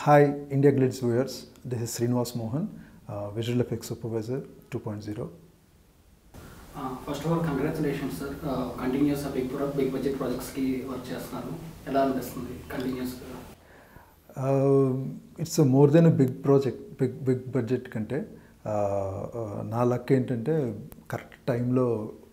Hi, India Glids viewers. This is Srinivas Mohan, uh, Visual Effects Supervisor 2.0. First of all congratulations sir continues big big budget ప్రాజెక్ట్స్కి work చేస్తున్నారు ఎలా అనిపిస్తుంది కంటిన్యూస్గా it's more than big project big big budget కంటే uh, uh, నా luck ఏంటంటే correct టైంలో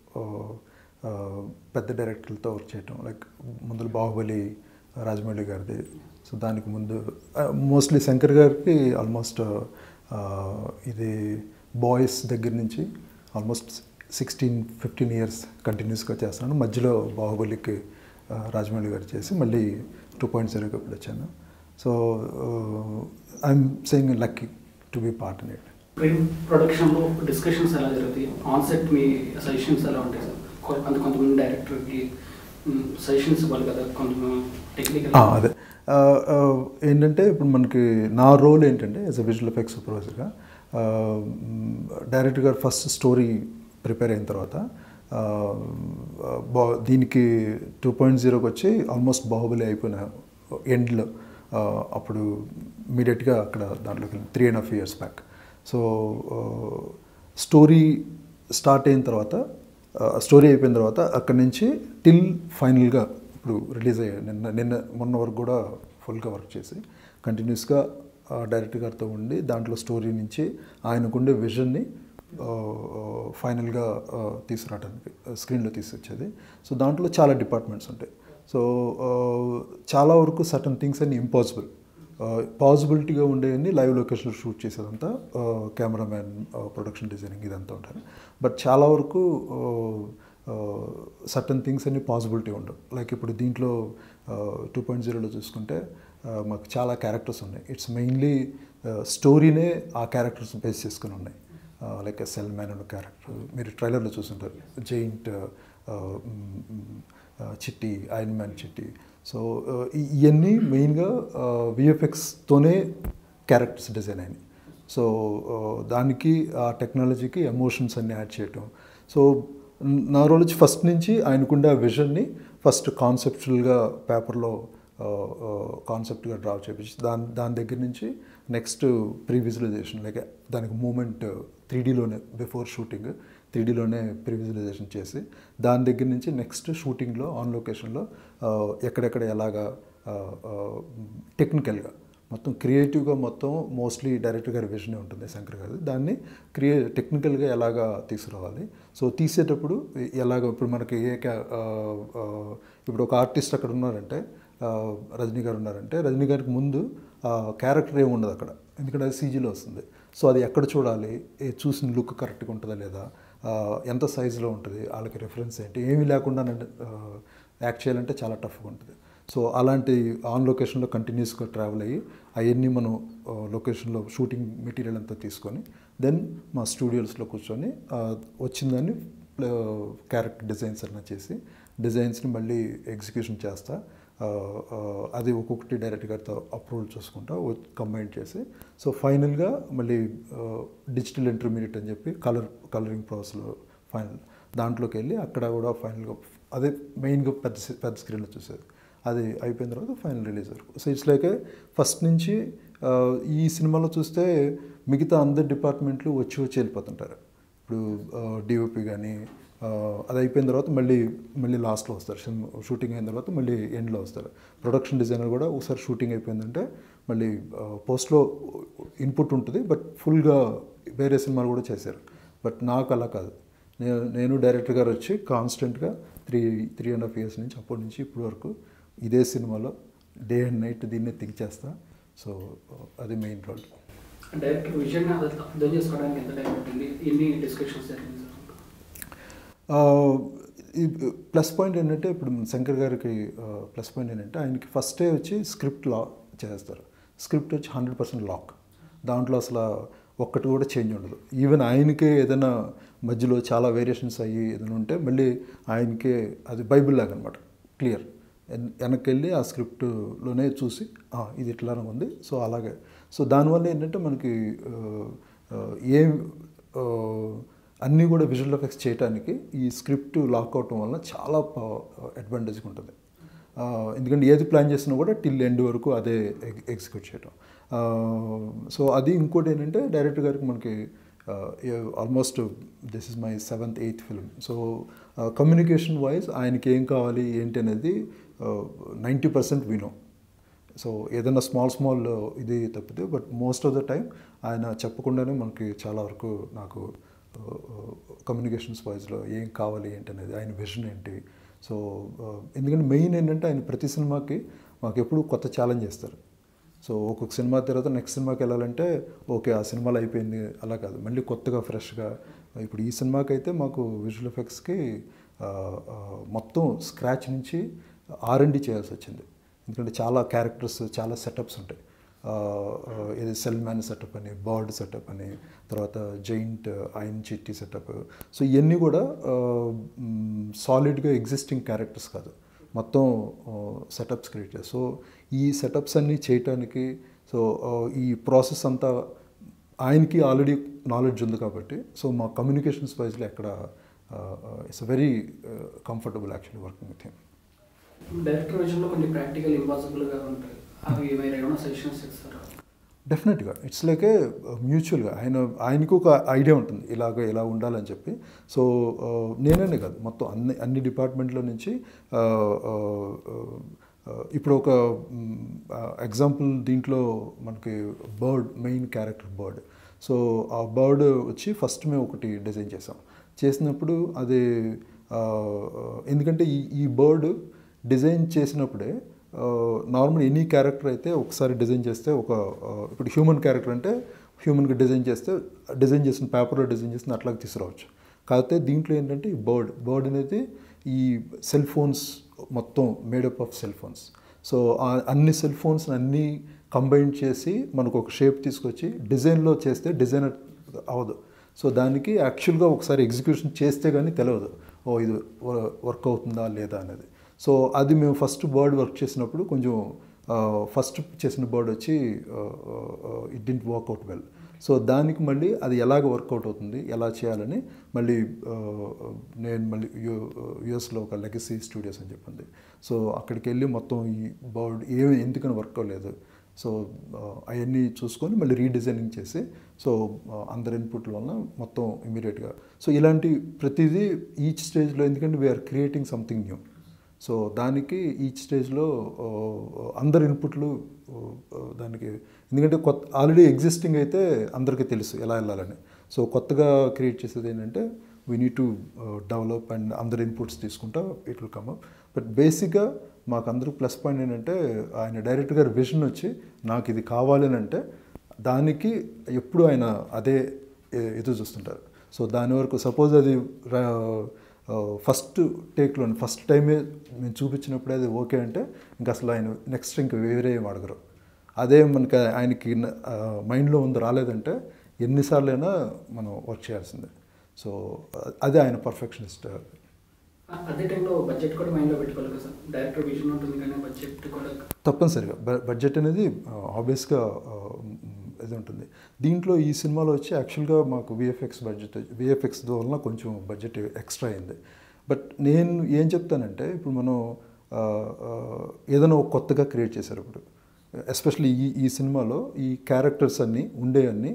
పెద్ద డైరెక్టర్లతో వర్క్ చేయటం లైక్ ముందు బాహుబలి రాజమౌళి గారిది సో దానికి ముందు మోస్ట్లీ శంకర్ గారికి ఆల్మోస్ట్ ఇది బాయ్స్ దగ్గర నుంచి ఆల్మోస్ట్ సిక్స్టీన్ ఫిఫ్టీన్ ఇయర్స్ కంటిన్యూస్గా చేస్తున్నాను మధ్యలో బాహుబలికి ఆ, రాజమౌళి గారు చేసి మళ్ళీ టూ పాయింట్ జీరోకి ఇప్పుడు వచ్చాను so I'm saying lucky to be part in it pre ప్రొడక్షన్లో డిస్కషన్స్ ఎలా జరుగుతాయి ఆన్ సెట్ మీ సజెషన్స్ ఎలా ఉంటాయి సార్ కొ- కొంత కొంతమంది డైరెక్టర్కి సజెషన్స్ ఇవ్వాలి కదా కొంత టెక్నికల్ ఆ, అదే ఆ, ఆ, ఏంటంటే ఇప్పుడు మనకి నా రోల్ ఏంటంటే యాజ్ అ విజువల్ ఎఫెక్ట్స్ సూపర్వైజర్గా డైరెక్టర్ గారు ఫస్ట్ స్టోరీ ప్రిపేర్ అయిన తర్వాత ఆ, బా దీనికి టూ పాయింట్ జీరోకి వచ్చి ఆల్మోస్ట్ బాహుబలి అయిపోయిన ఎండ్లో అప్పుడు ఇమీడియట్గా అక్కడ దాంట్లోకి three and half years back so story start అయిన తర్వాత స్టోరీ అయిపోయిన తర్వాత అక్కడి నుంచి టిల్ ఫైనల్గా ఇప్పుడు రిలీజ్ అయ్యాయి నిన్న నిన్న మొన్న వరకు కూడా ఫుల్గా వర్క్ చేసి కంటిన్యూస్గా డైరెక్టర్ గారితో ఉండి దాంట్లో స్టోరీ నుంచి ఆయనకుండే విజన్ని ఫైనల్గా తీసుకురావడానికి స్క్రీన్లో తీసుకొచ్చేది సో దాంట్లో చాలా డిపార్ట్మెంట్స్ ఉంటాయి సో చాలా వరకు సర్టన్ థింగ్స్ అన్ని ఇంపాసిబుల్ పాసిబిలిటీగా ఉండేవన్నీ లైవ్ లొకేషన్లో షూట్ చేసేదంతా కెమెరామ్యాన్ ప్రొడక్షన్ డిజైనింగ్ ఇదంతా ఉంటారు బట్ చాలా వరకు సర్టన్ థింగ్స్ అన్ని పాసిబిలిటీ ఉండవు లైక్ ఇప్పుడు దీంట్లో టూ పాయింట్ జీరోలో చూసుకుంటే uh, మాకు చాలా క్యారెక్టర్స్ ఉన్నాయి ఇట్స్ మెయిన్లీ స్టోరీనే ఆ క్యారెక్టర్స్ బేస్ చేసుకుని ఉన్నాయి లైక్ సెల్ మ్యాన్ అనే క్యారెక్టర్ మీరు ట్రైలర్లో చూసుంటారు జైంట్ చిట్టి ఐరన్ మ్యాన్ చిట్టి సో ఇవన్నీ మెయిన్గా విఎఫ్ఎక్స్తోనే క్యారెక్టర్స్ డిజైన్ అయినాయి సో దానికి ఆ టెక్నాలజీకి ఎమోషన్స్ అన్ని యాడ్ చేయటం సో నా రోల్ వచ్చి ఫస్ట్ నుంచి ఆయనకుండే ఆ విజన్ని ఫస్ట్ కాన్సెప్చువల్గా పేపర్లో కాన్సెప్ట్గా డ్రా చేపించి దాని దాని దగ్గర నుంచి నెక్స్ట్ ప్రీ విజువలైజేషన్ లైక్ దానికి మూమెంట్ త్రీ డీలోనే బిఫోర్ షూటింగ్ త్రీ డీలోనే ప్రీ విజువలైజేషన్ చేసి దాని దగ్గర నుంచి నెక్స్ట్ షూటింగ్లో ఆన్ లొకేషన్లో ఎక్కడెక్కడ ఎలాగా టెక్నికల్గా మొత్తం క్రియేటివ్గా మొత్తం మోస్ట్లీ డైరెక్టర్ గారి విజనే ఉంటుంది శంకర్ గారి దాన్ని క్రియే టెక్నికల్గా ఎలాగా తీసుకురావాలి సో తీసేటప్పుడు ఎలాగ ఇప్పుడు మనకి ఏ క్యా- ఆ, ఆ, ఇప్పుడు ఒక ఆర్టిస్ట్ అక్కడ ఉన్నారంటే ఆ, రజనీ గారు ఉన్నారంటే రజనీ గారికి ముందు క్యారెక్టర్ ఏమి ఉండదు అక్కడ ఎందుకంటే అది సీజీలో వస్తుంది సో అది ఎక్కడ చూడాలి ఏ చూసిన లుక్ కరెక్ట్గా ఉంటుందా లేదా ఆ, ఎంత సైజులో ఉంటుంది వాళ్ళకి రెఫరెన్స్ ఏంటి ఏమీ లేకుండా యాక్ట్ చేయాలంటే చాలా టఫ్గా ఉంటుంది సో అలాంటి ఆన్ లొకేషన్లో కంటిన్యూస్గా ట్రావెల్ అయ్యి అవన్నీ మనం ఆ, లొకేషన్లో షూటింగ్ మెటీరియల్ అంతా తీసుకొని దెన్ మా స్టూడియోస్లో కూర్చొని ఆ, వచ్చిందని క్యారెక్టర్ డిజైన్స్ అన్న చేసి డిజైన్స్ని మళ్ళీ ఎగ్జిక్యూషన్ చేస్తా ఆ, ఆ, అది ఒక్కొక్కటి డైరెక్ట్ గారితో అప్రూవల్ చూసుకుంటా కంబైన్ చేసి సో ఫైనల్గా మళ్ళీ డిజిటల్ ఇంటర్మీడియట్ అని చెప్పి కలర్ కలరింగ్ ప్రాసెస్లో ఫైనల్ దాంట్లోకి వెళ్ళి అక్కడ కూడా ఫైనల్గా అదే మెయిన్గా పెద్ద సి- పెద్ద స్క్రీన్లో చూసేది అది అయిపోయిన తర్వాత ఫైనల్ రిలీజ్ వరకు సో ఇట్స్ లైక్ ఫస్ట్ నుంచి ఆ, ఈ సినిమాలో చూస్తే మిగతా అందరి డిపార్ట్మెంట్లు వచ్చి వచ్చి వెళ్ళిపోతుంటారు ఇప్పుడు డిఓపి కానీ అది అయిపోయిన తర్వాత మళ్ళీ మళ్ళీ లాస్ట్లో వస్తారు సినిమా షూటింగ్ అయిన తర్వాత మళ్ళీ ఎండ్లో వస్తారు ప్రొడక్షన్ డిజైనర్ కూడా ఒకసారి షూటింగ్ అయిపోయిందంటే మళ్ళీ పోస్ట్లో ఇన్పుట్ ఉంటుంది బట్ ఫుల్గా వేరే సినిమాలు కూడా చేశారు బట్ నాకు అలా కాదు నేను నేను డైరెక్టర్ గారు వచ్చి కాన్స్టెంట్గా three three and half years నుంచి అప్పటి నుంచి ఇప్పటి వరకు ఇదే సినిమాలో డే అండ్ నైట్ దీన్నే థింక్ చేస్తా సో అది మెయిన్ రోల్ డైరెక్టర్ విజన్ అర్థం చేసుకోవడానికి ఎంత టైం పట్టింది ఎన్ని డిస్కషన్స్ జరిగింది సార్ ప్లస్ పాయింట్ ఏంటంటే ఇప్పుడు శంకర్ గారికి ప్లస్ పాయింట్ ఏంటంటే ఆయనకి ఫస్టే వచ్చి స్క్రిప్ట్ లా చేస్తారు స్క్రిప్ట్ వచ్చి హండ్రెడ్ పర్సెంట్ లాక్ దాంట్లో అసలు ఒక్కటి కూడా చేంజ్ ఉండదు ఈవెన్ ఆయనకే ఏదైనా మధ్యలో చాలా వేరియేషన్స్ అయ్యి ఏదైనా ఉంటే మళ్ళీ ఆయనకే అది బైబిల్ లాగా అనమాట క్లియర్ వెనక్కి వెళ్ళి ఆ స్క్రిప్ట్లోనే చూసి "ఆ, ఇది ఇట్లానే ఉంది సో అలాగే సో దానివల్ల ఏంటంటే మనకి ఆ, ఆ, ఏ ఆ, అన్నీ కూడా విజువల్ ఎఫెక్ట్స్ చేయడానికి ఈ స్క్రిప్ట్ లాక్ అవటం వల్ల చాలా అడ్వాంటేజ్గా ఉంటుంది ఆ, ఎందుకంటే ఏది ప్లాన్ చేసినా కూడా టిల్ ఎండ్ వరకు అదే ఎగ్జిక్యూట్ చేయటం సో అది ఇంకోటి ఏంటంటే డైరెక్టర్ గారికి మనకి almost this is my seventh eighth film so communication wise ఆయనకి ఏం కావాలి ఏంటి అనేది నైంటీ పర్సెంట్ వినో సో ఏదైనా స్మాల్ స్మాల్ ఇది తప్పితే but most of the time ఆయన చెప్పకుండానే మనకి చాలా వరకు నాకు కమ్యూనికేషన్స్ వైజ్లో ఏం కావాలి ఏంటి అనేది ఆయన విజన్ ఏంటి సో ఎందుకంటే మెయిన్ ఏంటంటే ఆయన ప్రతి సినిమాకి మాకు ఎప్పుడు కొత్త ఛాలెంజ్ చేస్తారు సో ఒక్కొక్క సినిమా తర్వాత నెక్స్ట్ సినిమాకి వెళ్ళాలంటే ఓకే ఆ సినిమాలో అయిపోయింది అలా కాదు మళ్ళీ కొత్తగా ఫ్రెష్గా ఇప్పుడు ఈ సినిమాకి అయితే మాకు విజువల్ ఎఫెక్ట్స్కి మొత్తం స్క్రాచ్ నుంచి ఆర్ అండ్ చేయాల్సి వచ్చింది ఎందుకంటే చాలా క్యారెక్టర్స్ చాలా సెటప్స్ ఉంటాయి ఇది సెల్ మ్యాన్ సెటప్ అని బర్డ్ సెటప్ అని తర్వాత జైంట్ ఐన్ చిట్టి సెటప్ సో ఇవన్నీ కూడా సాలిడ్గా ఎగ్జిస్టింగ్ క్యారెక్టర్స్ కాదు మొత్తం సెటప్స్ క్రియేట్ చేస్తారు సో ఈ సెటప్స్ అన్నీ చేయటానికి సో ఈ ప్రాసెస్ అంతా ఆయనకి ఆల్రెడీ నాలెడ్జ్ ఉంది కాబట్టి సో మా కమ్యూనికేషన్స్ వైజ్లో ఎక్కడ it's very comfortable actually working with him director విషయంలో కొన్ని ప్రాక్టికల్ ఇంపాసిబుల్గా ఉంటాయి అవి మీరు ఏమైనా సజెషన్స్ ఇస్తారా డెఫినెట్గా ఇట్స్ లైక్ ఏ మ్యూచువల్గా ఆయన ఆయనకు ఒక ఐడియా ఉంటుంది ఇలాగ ఇలా ఉండాలని చెప్పి సో నేనే కాదు మొత్తం అన్ని అన్ని డిపార్ట్మెంట్లో నుంచి ఇప్పుడు ఒక ఎగ్జాంపుల్ దీంట్లో మనకి bird main character bird so ఆ బర్డ్ వచ్చి ఫస్ట్ మేము ఒకటి డిజైన్ చేసాం చేసినప్పుడు అది ఎందుకంటే ఈ ఈ బర్డ్ డిజైన్ చేసినప్పుడే నార్మల్ ఎనీ క్యారెక్టర్ అయితే ఒకసారి డిజైన్ చేస్తే ఒక ఇప్పుడు హ్యూమన్ క్యారెక్టర్ అంటే హ్యూమన్కి డిజైన్ చేస్తే డిజైన్ చేసిన పేపర్లో డిజైన్ చేసిన అట్లాగే తీసుకురావచ్చు కాకపోతే దీంట్లో ఏంటంటే ఈ బర్డ్ బర్డ్ అనేది ఈ సెల్ ఫోన్స్ మొత్తం made up of cell phones so అన్ని సెల్ ఫోన్స్ అన్నీ కంబైన్ చేసి మనకు ఒక షేప్ తీసుకొచ్చి డిజైన్లో చేస్తే డిజైనర్ అవ్వదు సో దానికి యాక్చువల్గా ఒకసారి ఎగ్జిక్యూషన్ చేస్తే కానీ తెలియదు ఓ ఇది వర్క్ అవుతుందా లేదా అనేది సో అది మేము ఫస్ట్ బర్డ్ వర్క్ చేసినప్పుడు కొంచెం ఫస్ట్ చేసిన బర్డ్ వచ్చి it didn't work out well so దానికి మళ్ళీ అది ఎలాగ వర్కౌట్ అవుతుంది ఎలా చేయాలని మళ్ళీ నేను మళ్ళీ యూ యుఎస్లో ఒక లెగసీ స్టూడియోస్ అని చెప్పింది సో అక్కడికి వెళ్ళి మొత్తం ఈ బర్డ్ ఏ ఎందుకని వర్క్ అవ్వలేదు సో అవన్నీ చూసుకొని మళ్ళీ రీడిజైనింగ్ చేసి సో అందరి ఇన్పుట్ల వలన మొత్తం ఇమీడియట్గా సో ఇలాంటి ప్రతిదీ ఈచ్ స్టేజ్లో ఎందుకంటే we're creating something new so దానికి ఈచ్ స్టేజ్లో అందరి ఇన్పుట్లు దానికి ఎందుకంటే కొత్త ఆల్రెడీ ఎగ్జిస్టింగ్ అయితే అందరికీ తెలుసు ఎలా వెళ్ళాలని సో కొత్తగా క్రియేట్ చేసేది ఏంటంటే we need to develop and అందరి ఇన్పుట్స్ తీసుకుంటా it will come up but బేసిక్గా మాకు అందరికి ప్లస్ పాయింట్ ఏంటంటే ఆయన డైరెక్టర్ గారి విజన్ వచ్చి నాకు ఇది కావాలి అని అంటే దానికి ఎప్పుడు ఆయన అదే ఎదురు చూస్తుంటారు సో దాని వరకు సపోజ్ అది ఫస్ట్ టేక్లో ఫస్ట్ టైమే మేము చూపించినప్పుడే అది ఓకే అంటే ఇంకా అసలు ఆయన నెక్స్ట్ ఇంక వేరే ఏం అడగరు అదే మనకి ఆయనకి మైండ్లో ఉంది రాలేదంటే ఎన్నిసార్లు అయినా మనం వర్క్ చేయాల్సిందే సో అదే ఆయన పర్ఫెక్షనిస్ట్ అదే టైంలో బడ్జెట్ కూడా మైండ్లో పెట్టుకోవాలి కదా సార్ డైరెక్టర్ విజన్ ఉంటుంది కానీ బడ్జెట్ కూడా తప్పనిసరిగా బడ్జెట్ అనేది ఆబ్వియస్గా ఇది ఉంటుంది దీంట్లో ఈ సినిమాలో వచ్చి యాక్చువల్గా మాకు విఎఫ్ఎక్స్ బడ్జెట్ విఎఫ్ఎక్స్ వలన కొంచెం బడ్జెట్ ఎక్స్ట్రా అయింది బట్ నేను ఏం చెప్తానంటే ఇప్పుడు మనం ఏదైనా ఒక కొత్తగా క్రియేట్ చేశారు ఇప్పుడు ఎస్పెషల్లీ ఈ ఈ సినిమాలో ఈ క్యారెక్టర్స్ అన్నీ ఉండే అన్నీ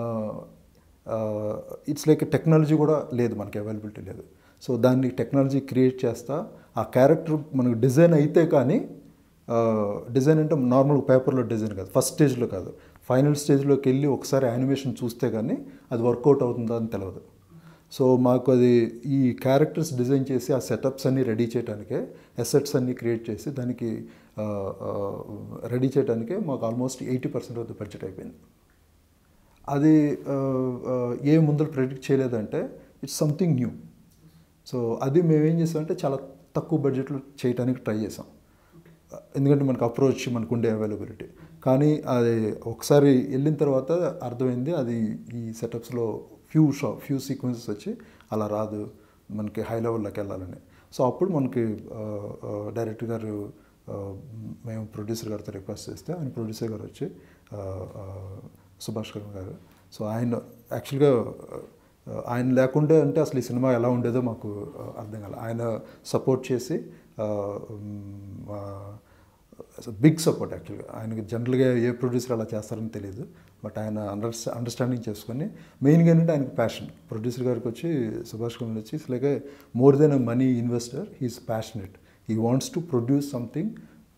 ఇట్స్ లైక్ టెక్నాలజీ కూడా లేదు మనకి అవైలబిలిటీ లేదు సో దాన్ని టెక్నాలజీ క్రియేట్ చేస్తా ఆ క్యారెక్టర్ మనకు డిజైన్ అయితే కానీ డిజైన్ అంటే నార్మల్ పేపర్లో డిజైన్ కాదు ఫస్ట్ స్టేజ్లో కాదు ఫైనల్ స్టేజ్లోకి వెళ్ళి ఒకసారి యానిమేషన్ చూస్తే కానీ అది వర్కౌట్ అవుతుందా అని తెలియదు సో మాకు అది ఈ క్యారెక్టర్స్ డిజైన్ చేసి ఆ సెటప్స్ అన్నీ రెడీ చేయడానికే ఎసెట్స్ అన్నీ క్రియేట్ చేసి దానికి రెడీ చేయడానికే మాకు almost eighty percent of the budget అయిపోయింది అది ఏ ముందర ప్రెడిక్ట్ చేయలేదంటే ఇట్స్ సంథింగ్ న్యూ సో అది మేము ఏం చేసామంటే చాలా తక్కువ బడ్జెట్లో చేయడానికి ట్రై చేసాం ఎందుకంటే మనకు అప్రోచ్ మనకు ఉండే అవైలబిలిటీ కానీ అది ఒకసారి వెళ్ళిన తర్వాత అర్థమైంది అది ఈ సెటప్స్లో ఫ్యూ షా ఫ్యూ సీక్వెన్సెస్ వచ్చి అలా రాదు మనకి హై లెవెల్లోకి వెళ్ళాలని సో అప్పుడు మనకి డైరెక్టర్ గారు మేము ప్రొడ్యూసర్ గారితో రిక్వెస్ట్ చేస్తే ఆయన ప్రొడ్యూసర్ గారు వచ్చి సుభాష్ కర్మ గారు సో ఆయన యాక్చువల్గా ఆయన లేకుండే అంటే అసలు ఈ సినిమా ఎలా ఉండేదో మాకు అర్థం కాలేదు ఆయన సపోర్ట్ చేసి బిగ్ సపోర్ట్ యాక్చువల్గా ఆయనకి జనరల్గా ఏ ప్రొడ్యూసర్ అలా చేస్తారని తెలియదు బట్ ఆయన అండర్స్టా అండర్స్టాండింగ్ చేసుకొని మెయిన్గా ఏంటంటే ఆయనకి ప్యాషన్ ప్రొడ్యూసర్ గారికి వచ్చి సుభాష్ కుమార్ వచ్చి it's like more than a money investor he's passionate he wants to produce something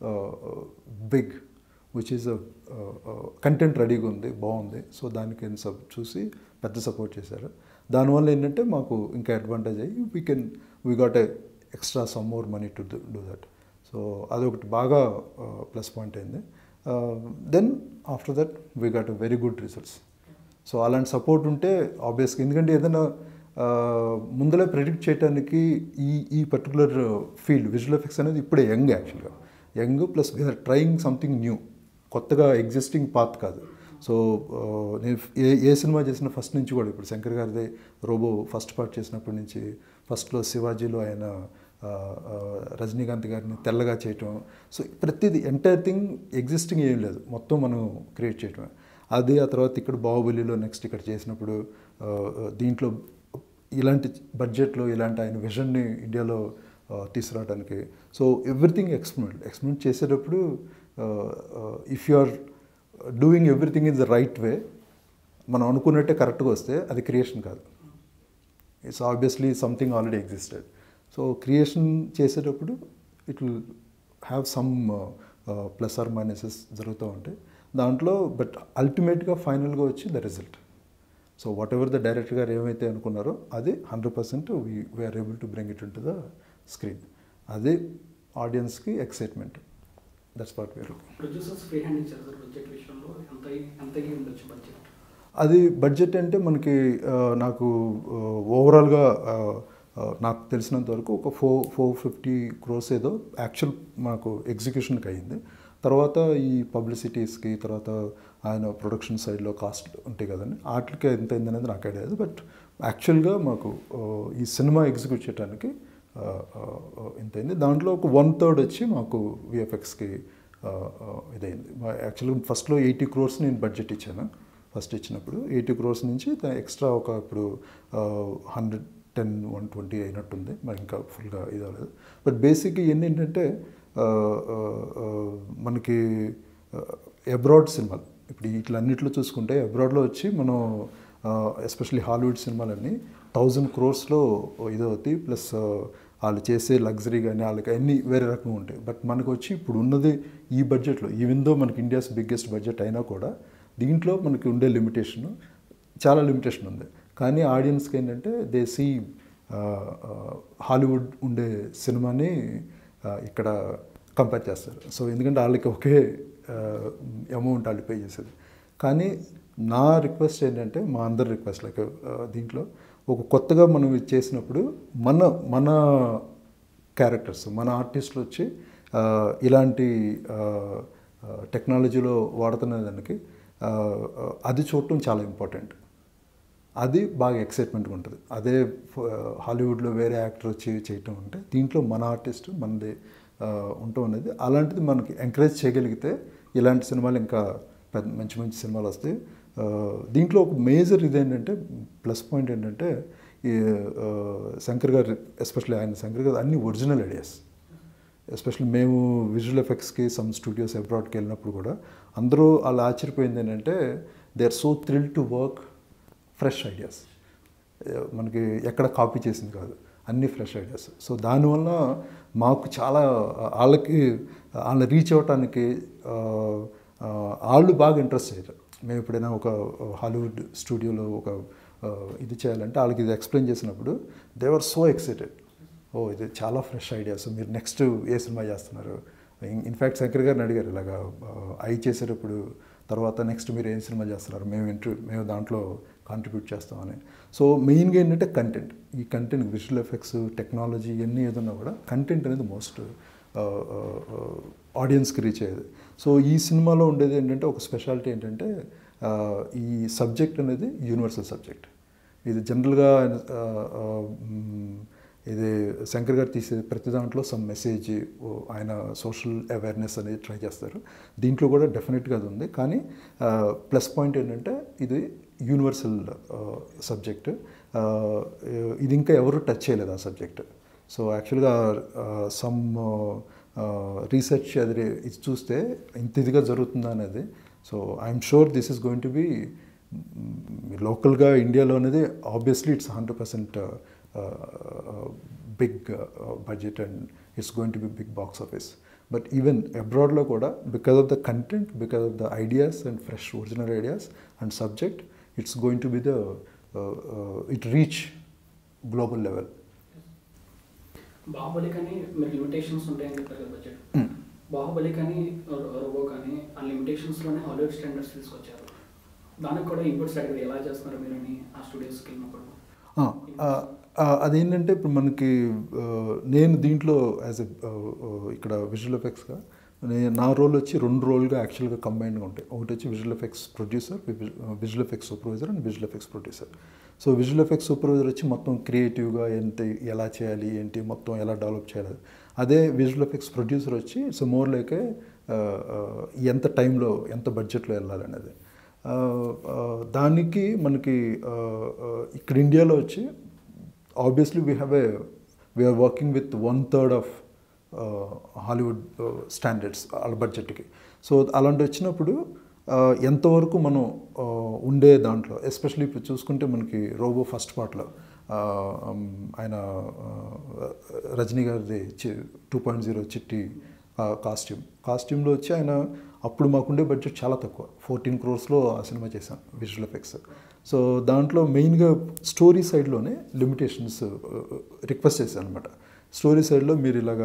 big which is content రెడీగా ఉంది బాగుంది సో దానికి సబ్ చూసి పెద్ద సపోర్ట్ చేశారు దానివల్ల ఏంటంటే మాకు ఇంకా అడ్వాంటేజ్ అయ్యి we can we got a extra some more money to do that so అదొకటి బాగా ప్లస్ పాయింట్ అయింది then after that we got a very good results so అలాంటి సపోర్ట్ ఉంటే ఆబ్వియస్గా ఎందుకంటే ఏదైనా ఆ, ముందలే ప్రెడిక్ట్ చేయడానికి ఈ ఈ పర్టికులర్ ఫీల్డ్ విజువల్ ఎఫెక్ట్స్ అనేది ఇప్పుడే యంగ్ యాక్చువల్గా young plus we're trying something new కొత్తగా ఎగ్జిస్టింగ్ పాత్ కాదు సో ఆ, నేను ఏ ఏ సినిమా చేసిన ఫస్ట్ నుంచి కూడా ఇప్పుడు శంకర్ గారిది రోబో ఫస్ట్ పార్ట్ చేసినప్పటి నుంచి ఫస్ట్లో శివాజీలో ఆయన ఆ, ఆ, రజనీకాంత్ గారిని తెల్లగా చేయటం సో ప్రతిదీ ఎంటైర్ థింగ్ ఎగ్జిస్టింగ్ ఏం లేదు మొత్తం మనం క్రియేట్ చేయటమే అది ఆ తర్వాత ఇక్కడ బాహుబలిలో నెక్స్ట్ ఇక్కడ చేసినప్పుడు ఆ, ఆ, దీంట్లో ఇలాంటి బడ్జెట్లో ఇలాంటి ఆయన విజన్ని ఇండియాలో ఆ, తీసుకురావడానికి సో ఎవ్రీథింగ్ ఎక్స్పెరిమెంట్ ఎక్స్పెరిమెంట్ చేసేటప్పుడు if you are doing everything in the right way మనం అనుకున్నట్టే కరెక్ట్గా వస్తే అది క్రియేషన్ కాదు it's obviously something already existed so creation చేసేటప్పుడు it will have some plus or minuses జరుగుతూ ఉంటాయి దాంట్లో బట్ అల్టిమేట్గా ఫైనల్గా వచ్చి the result so whatever the director గారు ఏమైతే అనుకున్నారో అది hundred percent we're able to bring it into the screen అదే ఆడియన్స్కి excitement that's what where producers free hand ఇచ్చారు సార్ బడ్జెట్ విషయంలో ఎంత ఎంత అయ్యి ఉండొచ్చు బడ్జెట్ అది బడ్జెట్ అంటే మనకి ఆ, నాకు ఓవరాల్గా నాకు తెలిసినంత వరకు ఒక ఫోర్ ఫోర్ ఫిఫ్టీ క్రోర్స్ ఏదో యాక్చువల్ మనకు ఎగ్జిక్యూషన్కి అయింది తర్వాత ఈ పబ్లిసిటీస్కి తర్వాత ఆయన ప్రొడక్షన్ సైడ్లో కాస్ట్ ఉంటాయి కదండి వాటికి ఎంత అయింది అనేది నాకు ఐడియా లేదు బట్ యాక్చువల్గా మాకు ఆ, ఈ సినిమా ఎగ్జిక్యూట్ చేయడానికి ఆ, ఆ, ఆ, ఇంత అయింది దాంట్లో ఒక వన్ థర్డ్ వచ్చి మాకు విఎఫ్ఎక్స్కి ఇదైంది యాక్చువల్గా ఫస్ట్లో ఎయిటీ క్రోర్స్ నేను బడ్జెట్ ఇచ్చాను ఫస్ట్ ఇచ్చినప్పుడు ఎయిటీ క్రోర్స్ నుంచి ఎక్స్ట్రా ఒక ఇప్పుడు హండ్రెడ్ టెన్ వన్ ట్వంటీ అయినట్టుంది మరి ఇంకా ఫుల్గా ఇది అవ్వలేదు బట్ బేసిక్ ఇవన్నీ ఏంటంటే ఆ, ఆ, ఆ, మనకి అబ్రాడ్ సినిమాలు ఇప్పుడు ఇట్లన్నిట్లో చూసుకుంటే అబ్రాడ్లో వచ్చి మనం ఎస్పెషల్లీ హాలీవుడ్ సినిమాలన్నీ థౌజండ్ క్రోర్స్లో ఇది అవుతాయి ప్లస్ వాళ్ళు చేసే లగ్జరీ కానీ వాళ్ళకి అన్నీ వేరే రకంగా ఉంటాయి బట్ మనకు వచ్చి ఇప్పుడు ఉన్నది ఈ బడ్జెట్లో ఈవెన్ దో మనకి ఇండియాస్ బిగ్గెస్ట్ బడ్జెట్ అయినా కూడా దీంట్లో మనకి ఉండే లిమిటేషన్ చాలా లిమిటేషన్ ఉంది కానీ ఆడియన్స్కి ఏంటంటే దే సీ హాలీవుడ్ ఉండే సినిమాని ఆ, ఇక్కడ కంపేర్ చేస్తారు సో ఎందుకంటే వాళ్ళకి ఒకే అమౌంట్ వాళ్ళు పే చేసేది కానీ నా రిక్వెస్ట్ ఏంటంటే మా అందరి రిక్వెస్ట్ లైక్ దీంట్లో ఒక కొత్తగా మనం ఇది చేసినప్పుడు మన మన క్యారెక్టర్స్ మన ఆర్టిస్టులు వచ్చి ఆ, ఇలాంటి ఆ, ఆ, టెక్నాలజీలో వాడుతున్న దానికి ఆ, ఆ, అది చూడటం చాలా ఇంపార్టెంట్ అది బాగా ఎక్సైట్మెంట్గా ఉంటుంది అదే ఫ- హాలీవుడ్లో వేరే యాక్టర్ వచ్చి చేయటం ఉంటే దీంట్లో మన ఆర్టిస్ట్ మనది ఆ, ఉండటం అనేది అలాంటిది మనకి ఎంకరేజ్ చేయగలిగితే ఇలాంటి సినిమాలు ఇంకా పెద్ద మంచి మంచి సినిమాలు వస్తాయి ఆ, దీంట్లో ఒక మేజర్ ఇదేంటంటే ప్లస్ పాయింట్ ఏంటంటే ఈ ఆ, శంకర్ గారు ఎస్పెషల్లీ ఆయన శంకర్ గారు అన్ని ఒరిజినల్ ఐడియాస్ ఎస్పెషల్లీ మేము విజువల్ ఎఫెక్ట్స్కి సమ్ స్టూడియోస్ అబ్రాడ్కి వెళ్ళినప్పుడు కూడా అందరూ వాళ్ళు ఆశ్చర్యపోయింది ఏంటంటే they are so thrill to work fresh ideas మనకి ఎక్కడ కాపీ చేసింది కాదు అన్ని ఫ్రెష్ ఐడియాస్ సో దానివల్ల మాకు చాలా వాళ్ళకి వాళ్ళని రీచ్ అవ్వటానికి ఆ, ఆ, వాళ్ళు బాగా ఇంట్రెస్ట్ అయ్యారు మేము ఎప్పుడైనా ఒక హాలీవుడ్ స్టూడియోలో ఒక ఆ, ఇది చేయాలంటే వాళ్ళకి ఇది ఎక్స్ప్లెయిన్ చేసినప్పుడు they are so excited oh ఇది చాలా ఫ్రెష్ ఐడియాస్ మీరు నెక్స్ట్ ఏ సినిమా చేస్తున్నారు ఇన్ఫ్యాక్ట్ శంకర్ గారిని అడిగారు ఇలాగా ఐ చేసేటప్పుడు తర్వాత నెక్స్ట్ మీరు ఏం సినిమా చేస్తున్నారు మేము ఇంటర్వ్యూ మేము దాంట్లో కాంట్రిబ్యూట్ చేస్తామని సో మెయిన్గా ఏంటంటే కంటెంట్ ఈ కంటెంట్ విజువల్ ఎఫెక్ట్స్ టెక్నాలజీ ఇవన్నీ ఏదన్నా కూడా కంటెంట్ అనేది మోస్ట్ ఆడియన్స్కి రీచ్ అయ్యేది సో ఈ సినిమాలో ఉండేది ఏంటంటే ఒక స్పెషాలిటీ ఏంటంటే ఆ, ఈ సబ్జెక్ట్ అనేది యూనివర్సల్ సబ్జెక్ట్ ఇది జనరల్గా ఆ, ఆ, మ్, ఇది శంకర్ గారు తీసే ప్రతి దాంట్లో సమ్ మెసేజ్ ఆయన సోషల్ అవేర్నెస్ అనేది ట్రై చేస్తారు దీంట్లో కూడా డెఫినెట్గా అది ఉంది కానీ ప్లస్ పాయింట్ ఏంటంటే ఇది యూనివర్సల్ సబ్జెక్ట్ ఇది ఇంకా ఎవరు టచ్ చేయలేదు ఆ సబ్జెక్ట్ సో యాక్చువల్గా సమ్ రీసెర్చ్ అది రే- ఇది చూస్తే ఇంత ఇదిగా జరుగుతుందా అనేది so I'm sure this is going to be లోకల్గా ఇండియాలో అనేది obviously it's hundred percent big budget and it's going to be big box office but even అబ్రాడ్లో కూడా because of the content because of the ideas and fresh original ideas and subject it's going to be the it reach global level Baahubali కానీ మీరు limitations ఉంటాయని చెప్పారు కదా budget Baahubali కానీ robo కానీ ఆ లిమిటేషన్స్లోనే హాలీవుడ్ స్టాండర్డ్స్ తీసుకొచ్చారు దానికి కూడా ఇన్పుట్స్ అడిగారు ఎలా చేస్తున్నారు మీరు అని ఆ స్టూడియోస్కి వెళ్ళినప్పుడు ఆ, ఆ, ఆ, అదేంటంటే ఇప్పుడు మనకి ఆ, నేను దీంట్లో యాజ్ ఎ ఇక్కడ విజువల్ ఎఫెక్ట్స్గా నేను నా రోల్ వచ్చి రెండు రోల్గా యాక్చువల్గా కంబైన్డ్గా ఉంటాయి ఒకటి వచ్చి visual effects producer visual effects supervisor and visual effects producer so visual effects supervisor వచ్చి మొత్తం క్రియేటివ్గా ఎంత ఎలా చేయాలి ఏంటి మొత్తం ఎలా డెవలప్ చేయాలి అదే విజువల్ ఎఫెక్ట్స్ ప్రొడ్యూసర్ వచ్చి ఇట్స్ మోర్ లైక్ ఎంత టైంలో ఎంత బడ్జెట్లో వెళ్ళాలి అనేది ఆ, ఆ, దానికి మనకి ఆ, ఆ, ఇక్కడ ఇండియాలో వచ్చి obviously we have a we're working with one third of Hollywood standards వాళ్ళ బడ్జెట్కి సో అలాంటి వచ్చినప్పుడు ఆ, ఎంతవరకు మనం ఆ, ఉండే దాంట్లో ఎస్పెషల్లీ ఇప్పుడు చూసుకుంటే మనకి రోబో ఫస్ట్ పార్ట్లో ఆయన ఆ, రజనీ గారిది two point zero Chitti costume కాస్ట్యూమ్లో వచ్చి ఆయన అప్పుడు మాకుండే బడ్జెట్ చాలా తక్కువ ఫోర్టీన్ క్రోర్స్లో ఆ సినిమా చేశాం విజువల్ ఎఫెక్ట్స్ సో దాంట్లో మెయిన్గా స్టోరీ సైడ్లోనే లిమిటేషన్స్ రిక్వెస్ట్ చేశాను అనమాట స్టోరీ సైడ్లో మీరు ఇలాగా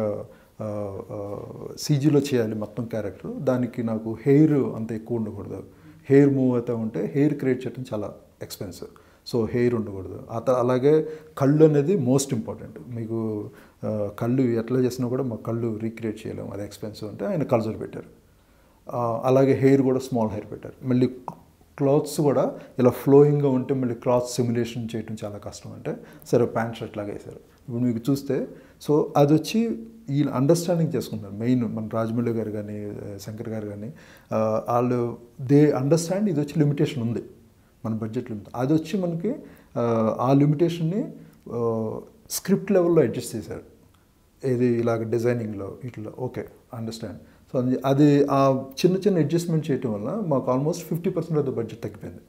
సీజీలో చేయాలి మొత్తం క్యారెక్టర్ దానికి నాకు హెయిర్ అంత ఎక్కువ ఉండకూడదు హెయిర్ మూవ్ అవుతూ ఉంటే హెయిర్ క్రియేట్ చేయడం చాలా ఎక్స్పెన్సివ్ సో హెయిర్ ఉండకూడదు అత అలాగే కళ్ళు అనేది మోస్ట్ ఇంపార్టెంట్ మీకు ఆ, కళ్ళు ఎట్లా చేసినా కూడా మా కళ్ళు రీక్రియేట్ చేయలేము అది ఎక్స్పెన్సివ్ అంటే ఆయన కల్చర్ పెట్టారు ఆ, అలాగే హెయిర్ కూడా స్మాల్ హెయిర్ పెట్టారు మళ్ళీ క్లాత్స్ కూడా ఇలా ఫ్లోయింగ్గా ఉంటే మళ్ళీ క్లాత్ సిమ్యులేషన్ చేయడం చాలా కష్టం అంటే సరే ప్యాంట్ షర్ట్ లాగా వేశారు ఇప్పుడు మీకు చూస్తే సో అది వచ్చి ఈ అండర్స్టాండింగ్ చేసుకున్నారు మెయిన్ మన రాజమౌళి గారు కానీ శంకర్ గారు కానీ ఆ, వాళ్ళు దే అండర్స్టాండ్ ఇది వచ్చి లిమిటేషన్ ఉంది మన బడ్జెట్ లిమిట్ అది వచ్చి మనకి ఆ, ఆ లిమిటేషన్ని స్క్రిప్ట్ లెవెల్లో అడ్జస్ట్ చేశారు ఏది ఇలాగ డిజైనింగ్లో ఇట్లా ఓకే అండర్స్టాండ్ సో అది అది ఆ చిన్న చిన్న అడ్జస్ట్మెంట్ చేయటం వల్ల మాకు almost fifty percent of the budget తగ్గిపోయింది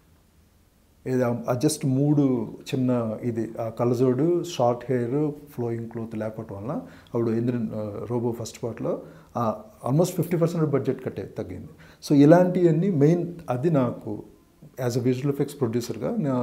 ఇది ఆ జస్ట్ మూడు చిన్న ఇది ఆ కలజోడు షార్ట్ హెయిర్ ఫ్లోయింగ్ క్లోత్ లేకపోవటం వల్ల అప్పుడు ఇంద్రన్ రోబో ఫస్ట్ పార్ట్లో ఆల్మోస్ట్ ఫిఫ్టీ పర్సెంట్ బడ్జెట్ కట్టే తగ్గింది సో ఇలాంటివన్నీ మెయిన్ అది నాకు యాజ్ అ విజువల్ ఎఫెక్ట్స్ ప్రొడ్యూసర్గా నా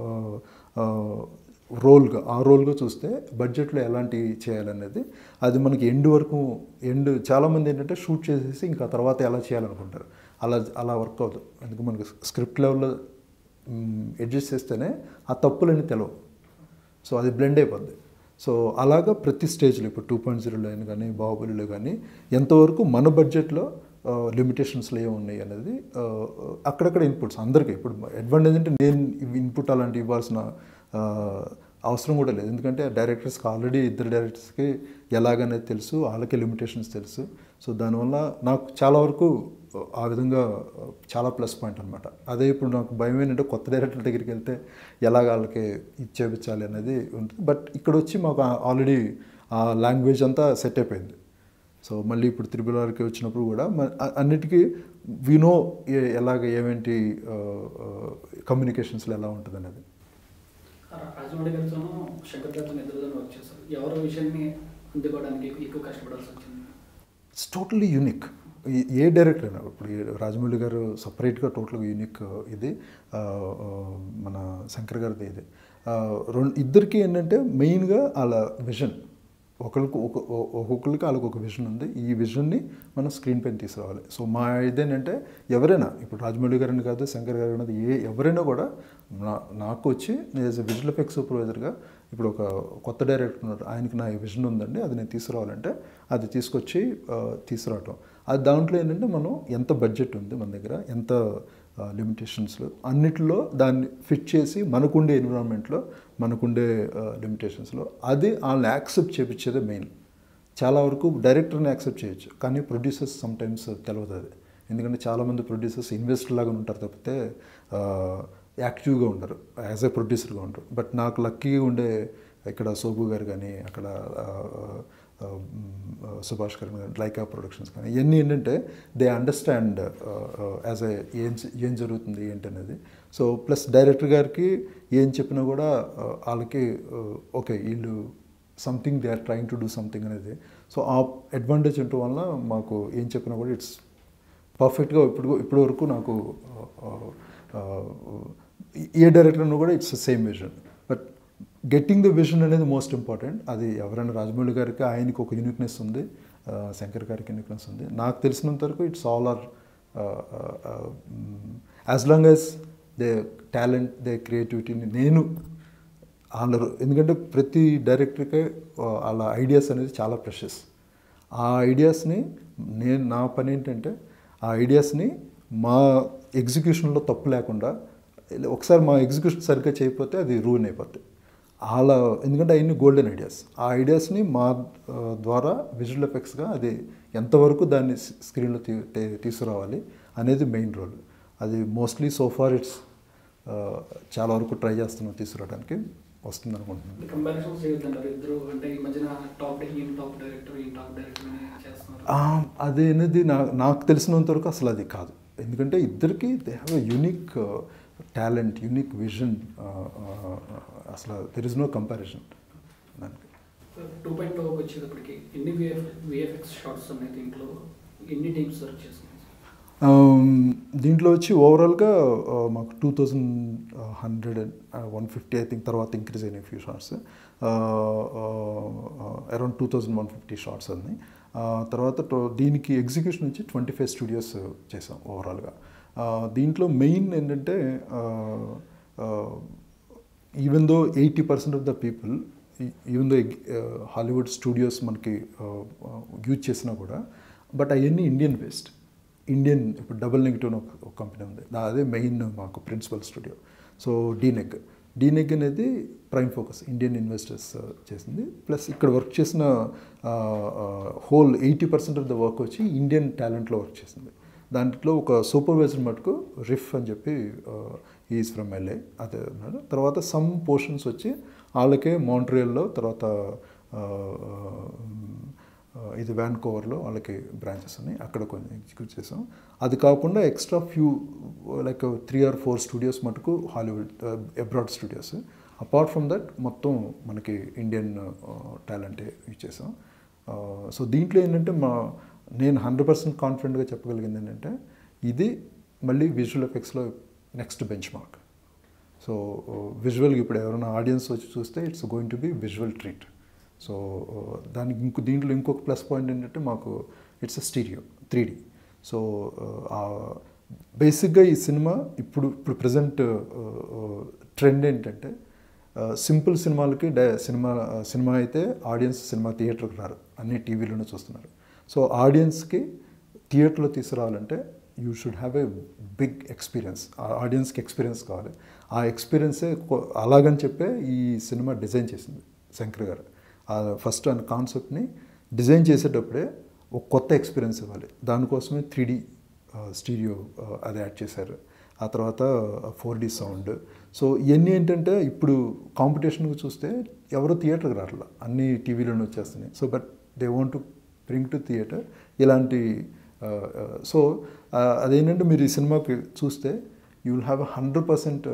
రోల్గా ఆ రోల్గా చూస్తే బడ్జెట్లో ఎలాంటి చేయాలనేది అది మనకి ఎండ్ వరకు ఎండ్ చాలామంది ఏంటంటే షూట్ చేసేసి ఇంకా తర్వాత ఎలా చేయాలనుకుంటారు అలా అలా వర్క్ అవుతుంది ఎందుకు మనకి స్క్రిప్ట్ లెవెల్లో అడ్జస్ట్ చేస్తేనే ఆ తప్పులని తెలవు సో అది బ్లెండ్ అయిపోద్ది సో అలాగా ప్రతి స్టేజ్లో ఇప్పుడు టూ పాయింట్ జీరోలో అయినా కానీ బాహుబలిలో కానీ ఎంతవరకు మన బడ్జెట్లో లిమిటేషన్స్లో ఏమి ఉన్నాయి అనేది ఆ, అక్కడక్కడ ఇన్పుట్స్ అందరికీ ఇప్పుడు అడ్వాంటేజ్ అంటే నేను ఇన్పుట్ అలాంటి ఇవ్వాల్సిన ఆ, అవసరం కూడా లేదు ఎందుకంటే డైరెక్టర్స్కి ఆల్రెడీ ఇద్దరు డైరెక్టర్స్కి ఎలాగనేది తెలుసు వాళ్ళకి లిమిటేషన్స్ తెలుసు సో దానివల్ల నాకు చాలా వరకు ఆ విధంగా చాలా ప్లస్ పాయింట్ అనమాట అదే ఇప్పుడు నాకు భయం ఏంటంటే కొత్త డైరెక్టర్ దగ్గరికి వెళ్తే ఎలాగ వాళ్ళకి ఇది చేపించాలి అనేది ఉంటుంది బట్ ఇక్కడ వచ్చి మాకు ఆల్రెడీ ఆ లాంగ్వేజ్ అంతా సెట్ అయిపోయింది సో మళ్ళీ ఇప్పుడు త్రిపుల వారికి వచ్చినప్పుడు కూడా మ- అ- అన్నిటికీ వినో ఎలాగ ఏమేంటి కమ్యూనికేషన్స్లో ఎలా ఉంటుంది అనేది రా- రాజమౌళి గారితోనూ శంకర్ గారితో ఇద్దరుతో వర్క్ చేశారు ఎవరో విషయాన్ని అందుకోవడానికి ఎక్కువ కష్టపడాల్సి వచ్చింది ఇట్స్ టోటల్లీ యూనిక్ ఏ డైరెక్టర్ అయినా ఇప్పుడు ఈ రాజమౌళి గారు సపరేట్గా టోటల్గా యూనిక్ ఇది ఆ, ఆ, మన శంకర్ గారిది ఇది ఆ, రెండు ఇద్దరికి ఏంటంటే మెయిన్గా వాళ్ళ విజన్ ఒకరికి ఒక ఒ- ఒక్కొక్కరికి వాళ్ళకి ఒక విజన్ ఉంది ఈ విజన్ని మనం స్క్రీన్ పైన తీసుకురావాలి సో మా ఇదేంటంటే ఎవరైనా ఇప్పుడు రాజమౌళి గారిని కాదు శంకర్ గారు అనేది ఏ ఎవరైనా కూడా నా నాకు వచ్చి నేను యాజ్ విజువల్ ఎఫెక్ట్స్ సూపర్వైజర్గా ఇప్పుడు ఒక కొత్త డైరెక్టర్ ఉన్నారు ఆయనకి నా విజన్ ఉందండి అది నేను తీసుకురావాలంటే అది తీసుకొచ్చి ఆ, తీసుకురావటం అది దాంట్లో ఏంటంటే మనం ఎంత బడ్జెట్ ఉంది మన దగ్గర ఎంత లిమిటేషన్స్లో అన్నిటిలో దాన్ని ఫిట్ చేసి మనకుండే ఎన్విరాన్మెంట్లో మనకుండే లిమిటేషన్స్లో అది వాళ్ళని యాక్సెప్ట్ చేపించేదే మెయిన్ చాలా వరకు డైరెక్టర్ని యాక్సెప్ట్ చేయొచ్చు కానీ ప్రొడ్యూసర్స్ సమ్టైమ్స్ తెలియదు అది ఎందుకంటే చాలామంది ప్రొడ్యూసర్స్ ఇన్వెస్టర్ లాగా ఉంటారు తప్పితే యాక్టివ్గా ఉండరు యాజ్ ఏ ప్రొడ్యూసర్గా ఉంటారు బట్ నాకు లక్కీగా ఉండే ఇక్కడ సోబు గారు కానీ అక్కడ ఆ, సుభాష్ కరణ్ కానీ లైకా ప్రొడక్షన్స్ కానీ ఇవన్నీ ఏంటంటే దే అండర్స్టాండ్ యాజ్ ఎ ఏం ఏం జరుగుతుంది ఏంటి అనేది సో ప్లస్ డైరెక్టర్ గారికి ఏం చెప్పినా కూడా uh, వాళ్ళకి ఓకే వీళ్ళు something they are trying to do something అనేది సో ఆ అడ్వాంటేజ్ ఉండటం వల్ల మాకు ఏం చెప్పినా కూడా ఇట్స్ పర్ఫెక్ట్గా ఇప్పుడు ఇప్పటి వరకు నాకు ఆ, ఆ, ఏ డైరెక్టర్ కూడా it's same vision but getting the vision అనేది మోస్ట్ ఇంపార్టెంట్ అది ఎవరైనా రాజమౌళి గారికి ఆయనకి ఒక యూనిక్నెస్ ఉంది ఆ, శంకర్ గారికి యూనిక్నెస్ ఉంది నాకు తెలిసినంత వరకు it's all are as long as they talent they క్రియేటివిటీని నేను వాళ్ళ ఎందుకంటే ప్రతి డైరెక్టర్కే వాళ్ళ ఐడియాస్ అనేది చాలా ప్రెషస్ ఆ ఐడియాస్ని నేను నా పని ఏంటంటే ఆ ఐడియాస్ని మా ఎగ్జిక్యూషన్లో తప్పు లేకుండా ఒకసారి మా ఎగ్జిక్యూషన్ సరిగ్గా చేయకపోతే అది రూన్ అయిపోద్ది వాళ్ళ ఎందుకంటే అవన్నీ గోల్డెన్ ఐడియాస్ ఆ ఐడియాస్ని మా ఆ, ద్వారా విజువల్ ఎఫెక్ట్స్గా అది ఎంతవరకు దాన్ని స్క్రీన్లో తీ తే- తీసుకురావాలి అనేది మెయిన్ రోల్ అది మోస్ట్లీ సోఫార్ ఇట్స్ చాలా వరకు ట్రై చేస్తున్నాం తీసుకురావడానికి వస్తుంది అనుకుంటున్నాను కంపారిజన్స్ చేయొద్దంటారు ఇద్దరు అంటే ఈ మధ్యన టాప్ ఈయన టాప్ డైరెక్టర్ ఈ టాప్ డైరెక్టర్ అని చేస్తున్నారు ఆ, అది అనేది నా నాకు తెలిసినంత వరకు అసలు అది కాదు ఎందుకంటే ఇద్దరికి they have a unique talent unique vision అసలు దెర్ ఇస్ నో కంపారిజన్ దానికి టూ పాయింట్ టూకి వచ్చేటప్పటికి ఎన్ని విఎఫ్ విఎఫ్ఎక్స్ షార్ట్స్ ఉన్నాయి దీంట్లో ఎన్ని టీమ్స్ వర్క్ చేస్తున్నాయి Um, దీంట్లో వచ్చి ఓవరాల్గా uh, మాకు two thousand hundred and one fifty I think తర్వాత ఇంక్రీజ్ అయినాయి few shots around two thousand one fifty shots అన్ని Uh, తర్వాత to- దీనికి ఎగ్జిక్యూషన్ వచ్చి ట్వంటీ ఫైవ్ స్టూడియోస్ చేసాం ఓవరాల్గా దీంట్లో మెయిన్ ఏంటంటే even though eighty percent of the people even though Hollywood studios మనకి యూజ్ చేసినా కూడా బట్ అవన్నీ ఇండియన్ బేస్డ్ ఇండియన్ ఇప్పుడు డబుల్ నెగిటివ్ అని ఒక ఒక కంపెనీ ఉంది దా- అదే మెయిన్ మాకు principal studio so DNEG DNEG అనేది ప్రైమ్ ఫోకస్ ఇండియన్ ఇన్వెస్టర్స్ చేసింది ప్లస్ ఇక్కడ వర్క్ చేసిన whole eighty percent of the work వచ్చి ఇండియన్ టాలెంట్లో వర్క్ చేసింది దాంట్లో ఒక సూపర్వైజర్ మటుకు రిఫ్ అని చెప్పి ఈజ్ ఫ్రమ్ ఎల్ఏ అదే ఉన్నాడు తర్వాత సమ్ పోర్షన్స్ వచ్చి వాళ్ళకే మాంట్రియల్లో తర్వాత ఆ, ఆ, ఇది వ్యాన్కోవర్లో వాళ్ళకి బ్రాంచెస్ ఉన్నాయి అక్కడ కొంచెం ఎగ్జిక్యూట్ చేసాం అది కాకుండా extra few like three or four studios మటుకు Hollywood abroad studios apart from that మొత్తం మనకి ఇండియన్ టాలెంటే ఇచ్చేసాం సో దీంట్లో ఏంటంటే మా నేను హండ్రెడ్ పర్సెంట్ కాన్ఫిడెంట్గా చెప్పగలిగింది ఏంటంటే ఇది మళ్ళీ విజువల్ ఎఫెక్ట్స్లో నెక్స్ట్ బెంచ్ మార్క్ సో విజువల్గా ఇప్పుడు ఎవరైనా ఆడియన్స్ వచ్చి చూస్తే it's going to be visual treat so దానికి ఇంకో దీంట్లో ఇంకొక ప్లస్ పాయింట్ ఏంటంటే మాకు it's a stereo three D so బేసిక్గా ఈ సినిమా ఇప్పుడు ఇప్పుడు ప్రజెంట్ ట్రెండ్ ఏంటంటే సింపుల్ సినిమాలకి డై సినిమా సినిమా అయితే ఆడియన్స్ సినిమా థియేటర్కి రారు అన్ని టీవీలోనే చూస్తున్నారు సో ఆడియన్స్కి థియేటర్లో తీసుకురావాలంటే you should have a big experience ఆ ఆడియన్స్కి ఎక్స్పీరియన్స్ కావాలి ఆ ఎక్స్పీరియన్సే కొ- అలాగని చెప్పే ఈ సినిమా డిజైన్ చేసింది శంకర్ గారు ఆ ఫస్ట్ ఆ కాన్సెప్ట్ని డిజైన్ చేసేటప్పుడే ఒక కొత్త ఎక్స్పీరియన్స్ ఇవ్వాలి దానికోసమే త్రీ డి స్టీరియో అది యాడ్ చేశారు ఆ తర్వాత ఫోర్ డి సౌండ్ సో ఇవన్నీ ఏంటంటే ఇప్పుడు కాంపిటీషన్కి చూస్తే ఎవరు థియేటర్కి రావట్లా అన్ని టీవీలోనే వచ్చేస్తున్నాయి so but they want to bring to theatre ఇలాంటి సో అదేంటంటే మీరు ఈ సినిమాకి చూస్తే you will have hundred percent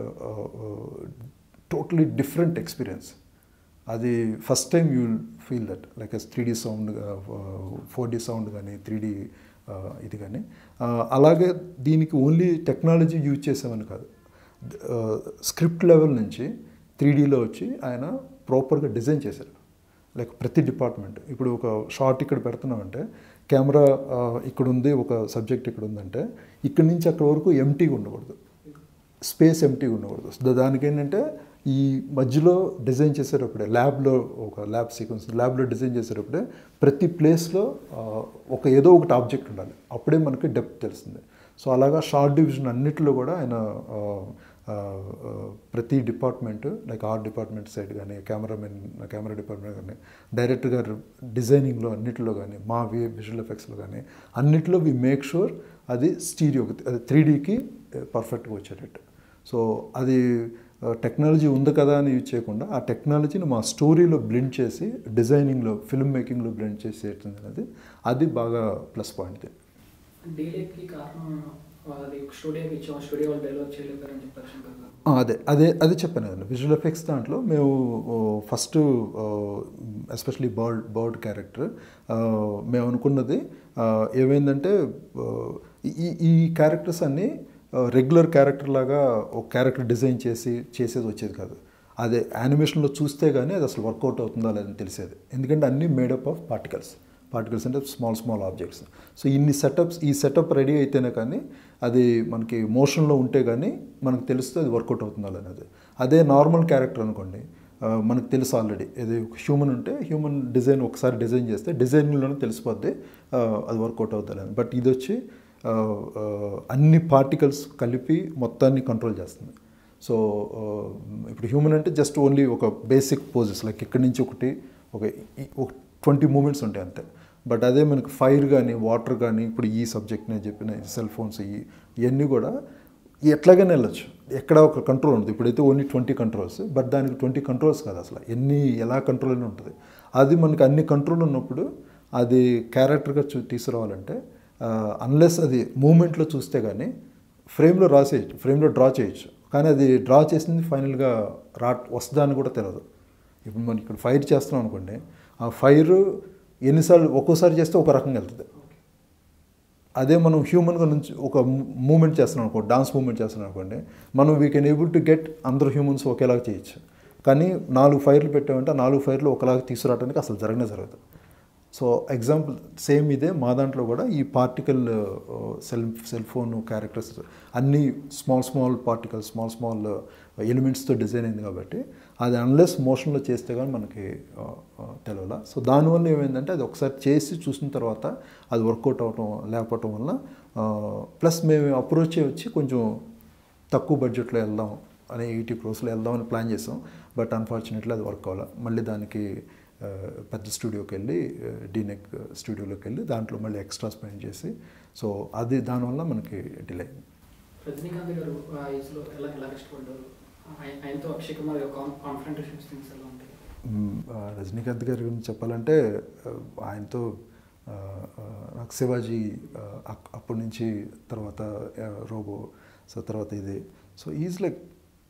totally different experience అది first time you will feel that like three D sound four D sound కానీ త్రీ డీ ఇది కానీ అలాగే దీనికి ఓన్లీ టెక్నాలజీ యూజ్ చేసామని కాదు స్క్రిప్ట్ లెవెల్ నుంచి త్రీ డీలో వచ్చి ఆయన ప్రాపర్గా డిజైన్ చేశారు లైక్ ప్రతి డిపార్ట్మెంట్ ఇప్పుడు ఒక షార్ట్ ఇక్కడ పెడుతున్నామంటే కెమెరా ఇక్కడ ఉంది ఒక సబ్జెక్ట్ ఇక్కడ ఉందంటే ఇక్కడి నుంచి అక్కడ వరకు ఎంటీగా ఉండకూడదు స్పేస్ ఎంటీగా ఉండకూడదు సో దానికి ఏంటంటే ఈ మధ్యలో డిజైన్ చేసేటప్పుడే ల్యాబ్లో ఒక ల్యాబ్ సీక్వెన్స్ ల్యాబ్లో డిజైన్ చేసేటప్పుడే ప్రతి ప్లేస్లో ఒక ఏదో ఒకటి ఆబ్జెక్ట్ ఉండాలి అప్పుడే మనకి డెప్త్ తెలుస్తుంది సో అలాగా షార్ట్ డివిజన్ అన్నిటిలో కూడా ఆయన ఆ, ఆ, ఆ, ప్రతి department like art department side కానీ కెమెరామెన్ కెమెరా డిపార్ట్మెంట్ కానీ డైరెక్టర్ గారు డిజైనింగ్లో అన్నిటిలో కానీ మా వి విజువల్ ఎఫెక్ట్స్లో కానీ అన్నిటిలో వి మేక్ షూర్ అది స్టీరియో అది త్రీ డీకి పర్ఫెక్ట్గా వచ్చేటట్టు సో అది టెక్నాలజీ ఉంది కదా అని యూజ్ చేయకుండా ఆ టెక్నాలజీని మా స్టోరీలో బ్లెండ్ చేసి డిజైనింగ్లో ఫిల్మ్ మేకింగ్లో బ్లెండ్ చేసి చేస్తుంది అనేది అది బాగా ప్లస్ పాయింట్ డీలేకి కారణం అది స్టూడియోకి ఇచ్చాం స్టూడియో వాళ్ళు డెలివర్ చేయలేదని చెప్పారు శంకర్ గారు ఆ, అదే అదే అదే చెప్పాను కదండి విజువల్ ఎఫెక్ట్స్ దాంట్లో మేము first especially bird bird character మేము అనుకున్నది ఆ, ఏమైందంటే ఆ, ఈ ఈ క్యారెక్టర్స్ అన్నీ రెగ్యులర్ క్యారెక్టర్ లాగా ఒక క్యారెక్టర్ డిజైన్ చేసి చేసేది వచ్చేది కాదు అదే యానిమేషన్లో చూస్తే కానీ అది అసలు వర్కౌట్ అవుతుందా లేదని తెలిసేది ఎందుకంటే అన్నీ మేడప్ ఆఫ్ పార్టికల్స్ పార్టికల్స్ అంటే స్మాల్ స్మాల్ ఆబ్జెక్ట్స్ సో ఇన్ని సెటప్స్ ఈ సెటప్ రెడీ అయితేనే కానీ అది మనకి మోషన్లో ఉంటే కానీ మనకు తెలుస్తుంది అది వర్కౌట్ అవుతుందా అనేది అదే నార్మల్ క్యారెక్టర్ అనుకోండి ఆ, మనకు తెలుసు ఆల్రెడీ ఇది ఒక హ్యూమన్ ఉంటే హ్యూమన్ డిజైన్ ఒకసారి డిజైన్ చేస్తే డిజైన్లోనే తెలిసిపోద్ది ఆ, అది వర్కౌట్ అవుతుంది అని బట్ ఇది వచ్చి ఆ, ఆ, అన్ని పార్టికల్స్ కలిపి మొత్తాన్ని కంట్రోల్ చేస్తుంది సో ఆ, ఇప్పుడు హ్యూమన్ అంటే జస్ట్ ఓన్లీ ఒక బేసిక్ పోజెస్ లైక్ ఇక్కడి నుంచి ఒకటి ఒక ఈ- ఒక ట్వంటీ మూమెంట్స్ ఉంటాయి అంతే బట్ అదే మనకి ఫైర్ కానీ వాటర్ కానీ ఇప్పుడు ఈ సబ్జెక్ట్ నేను చెప్పిన సెల్ ఫోన్స్ ఈ ఇవన్నీ కూడా ఎట్లాగైనా వెళ్ళొచ్చు ఎక్కడ ఒక కంట్రోల్ ఉంటుంది ఇప్పుడైతే ఓన్లీ ట్వంటీ కంట్రోల్స్ బట్ దానికి ట్వంటీ కంట్రోల్స్ కాదు అసలు ఎన్ని ఎలా కంట్రోల్ అయినా ఉంటుంది అది మనకి అన్ని కంట్రోల్ ఉన్నప్పుడు అది క్యారెక్టర్గా చూ తీసుకురావాలంటే అన్లెస్ అది మూమెంట్లో చూస్తే కానీ ఫ్రేమ్లో రాసేయచ్చు ఫ్రేమ్లో డ్రా చేయొచ్చు కానీ అది డ్రా చేసింది ఫైనల్గా రా వస్తుందా అని కూడా తెలియదు ఇప్పుడు మనం ఇక్కడ ఫైర్ చేస్తున్నాం అనుకోండి ఆ ఫైర్ ఎన్నిసార్లు ఒక్కోసారి చేస్తే ఒక రకంగా వెళ్తుంది అదే మనం హ్యూమన్గా నుంచి ఒక మూమెంట్ చేస్తున్నాం అనుకో డాన్స్ మూమెంట్ చేస్తున్నాం అనుకోండి మనం we can able to get అందరూ హ్యూమన్స్ ఒకేలాగా చేయొచ్చు కానీ నాలుగు ఫైర్లు పెట్టామంటే ఆ నాలుగు ఫైర్లు ఒకలాగా తీసుకురావడానికి అసలు జరగనే జరగదు సో ఎగ్జాంపుల్ సేమ్ ఇదే మా దాంట్లో కూడా ఈ particle cell cell phone characters అన్ని small small particle small small ఎలిమెంట్స్తో డిజైన్ అయింది కాబట్టి అది అన్లెస్ మోషన్లో చేస్తే కానీ మనకి తెలియాల సో దానివల్ల ఏమైందంటే అది ఒకసారి చేసి చూసిన తర్వాత అది వర్కౌట్ అవ్వటం లేకపోవటం వల్ల ప్లస్ మేము అప్రోచ్ వచ్చి కొంచెం తక్కువ బడ్జెట్లో వెళ్దాం అని ఎయిటీ క్రోస్లో వెళ్దామని ప్లాన్ చేసాం బట్ అన్ఫార్చునేట్లీ అది వర్క్ అవ్వాలి మళ్ళీ దానికి ఆ, పెద్ద స్టూడియోకి వెళ్ళి డీనెక్ స్టూడియోలోకి వెళ్ళి దాంట్లో మళ్ళీ ఎక్స్ట్రా స్పెండ్ చేసి సో అది దానివల్ల మనకి డిలే అయింది రజనీకాంత్ గారు ఆ ఏజ్లో ఎలా ఎలా ఇష్టపడ్డారు ఆయ- ఆయనతో అక్షయ్ కుమార్ కాన్ఫ్రంటేషన్స్ థింగ్స్ ఎలా ఉంటాయి మ్, ఆ, రజనీకాంత్ గారి గురించి చెప్పాలంటే ఆ, ఆయనతో ఆ, ఆ, నాకు శివాజీ ఆ, అక్- అప్పటి నుంచి తర్వాత ఆ, రోబో సో తర్వాత ఇది so is like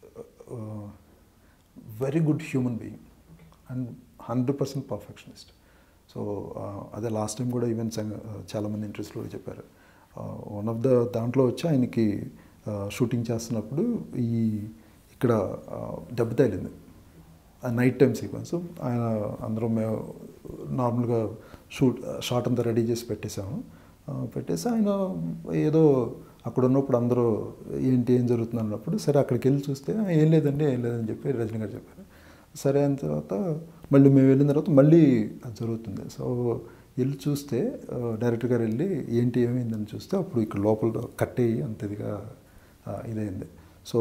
very good human being and hundred percent perfectionist so అదే లాస్ట్ టైం కూడా ఈవెన్ చాలామంది ఇంట్రెస్ట్లో కూడా చెప్పారు వన్ ఆఫ్ ద దాంట్లో వచ్చి ఆయనకి షూటింగ్ చేస్తున్నప్పుడు ఈ ఇక్కడ దెబ్బ తగిలింది ఆ నైట్ టైం సీక్వెన్స్ ఆయన అందరం మేము నార్మల్గా షూట్ షాట్ అంతా రెడీ చేసి పెట్టేశాము ఆ, పెట్టేసి ఆయన ఏదో అక్కడ ఉన్నప్పుడు అందరూ ఏంటి ఏం జరుగుతుంది అన్నప్పుడు సరే అక్కడికి వెళ్ళి చూస్తే "ఆ, ఏం లేదండి ఏం లేదని చెప్పి రజనీ గారు చెప్పారు సరే అయిన తర్వాత మళ్ళీ మేము వెళ్ళిన తర్వాత మళ్ళీ అది జరుగుతుంది సో వెళ్ళి చూస్తే ఆ, డైరెక్టర్ గారు వెళ్ళి ఏంటి ఏమైందని చూస్తే అప్పుడు ఇక్కడ లోపల కట్ అయ్యి అంత ఇదిగా ఆ, ఇదైంది సో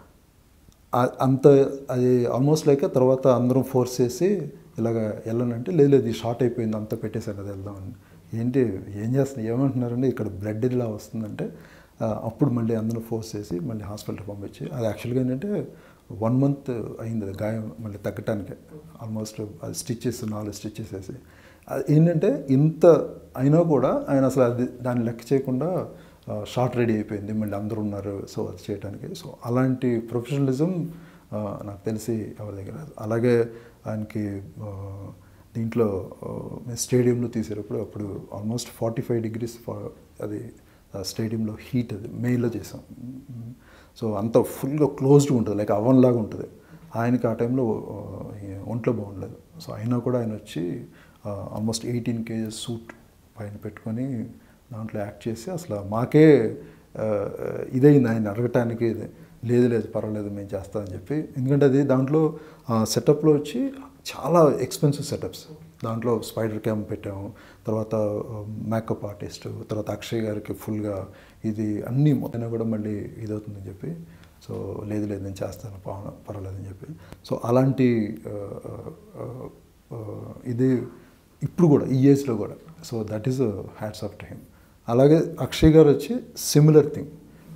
ఆ- అంత అది ఆల్మోస్ట్ లైక్ తర్వాత అందరం ఫోర్స్ చేసి ఇలాగ వెళ్ళానంటే లేదు లేదు ఇది షార్ట్ అయిపోయింది అంతా పెట్టేశారు కదా వెళ్దామని ఏంటి ఏం చేస్తున్నారు ఏమంటున్నారండి ఇక్కడ బ్లడ్ ఇలా వస్తుందంటే ఆ, అప్పుడు మళ్ళీ అందరూ ఫోర్స్ చేసి మళ్ళీ హాస్పిటల్కి పంపించి అది యాక్చువల్గా ఏంటంటే వన్ మంత్ అయింది అది గాయం మళ్ళీ తగ్గటానికి ఆల్మోస్ట్ అది స్టిచ్చెస్ నాలుగు స్టిచ్చెస్ వేసి అది ఏంటంటే ఇంత అయినా కూడా ఆయన అసలు అది దాన్ని లెక్క చేయకుండా షార్ట్ రెడీ అయిపోయింది మళ్ళీ అందరూ ఉన్నారు సో అది చేయడానికి సో అలాంటి ప్రొఫెషనలిజం నాకు తెలిసి ఎవరి దగ్గర రాదు అలాగే ఆయనకి ఆ, దీంట్లో ఆ, మేము స్టేడియంలో తీసేటప్పుడు అప్పుడు ఆల్మోస్ట్ ఫార్టీ ఫైవ్ డిగ్రీస్ అది ఆ స్టేడియంలో హీట్ అది మెయిల్లో చేసాం సో అంత ఫుల్గా క్లోజ్డ్ ఉంటుంది లైక్ అవన్ లాగా ఉంటుంది ఆయనకి ఆ టైంలో ఆ, ఒంట్లో బాగుండలేదు సో అయినా కూడా ఆయన వచ్చి ఆల్మోస్ట్ ఎయిటీన్ కేజెస్ సూట్ పైన పెట్టుకొని దాంట్లో యాక్ట్ చేసి అసలు మాకే ఆ, ఇదైంది ఆయన అడగటానికి ఇది. లేదు లేదు పర్వాలేదు మేము చేస్తామని చెప్పి ఎందుకంటే అది దాంట్లో సెటప్లో వచ్చి చాలా ఎక్స్పెన్సివ్ సెటప్స్ దాంట్లో స్పైడర్ క్యామ్ పెట్టాము తర్వాత మేకప్ ఆర్టిస్ట్ తర్వాత అక్షయ్ గారికి ఫుల్గా ఇది అన్నీ మొత్తం కూడా మళ్ళీ ఇదవుతుందని చెప్పి సో లేదు లేదు నేను చేస్తాను పర్వ- పర్వాలేదని చెప్పి సో అలాంటి ఆ, ఆ, ఆ, ఇది ఇప్పుడు కూడా ఈ ఏజ్లో కూడా so that is hats off to him అలాగే అక్షయ్ గారు వచ్చి సిమిలర్ థింగ్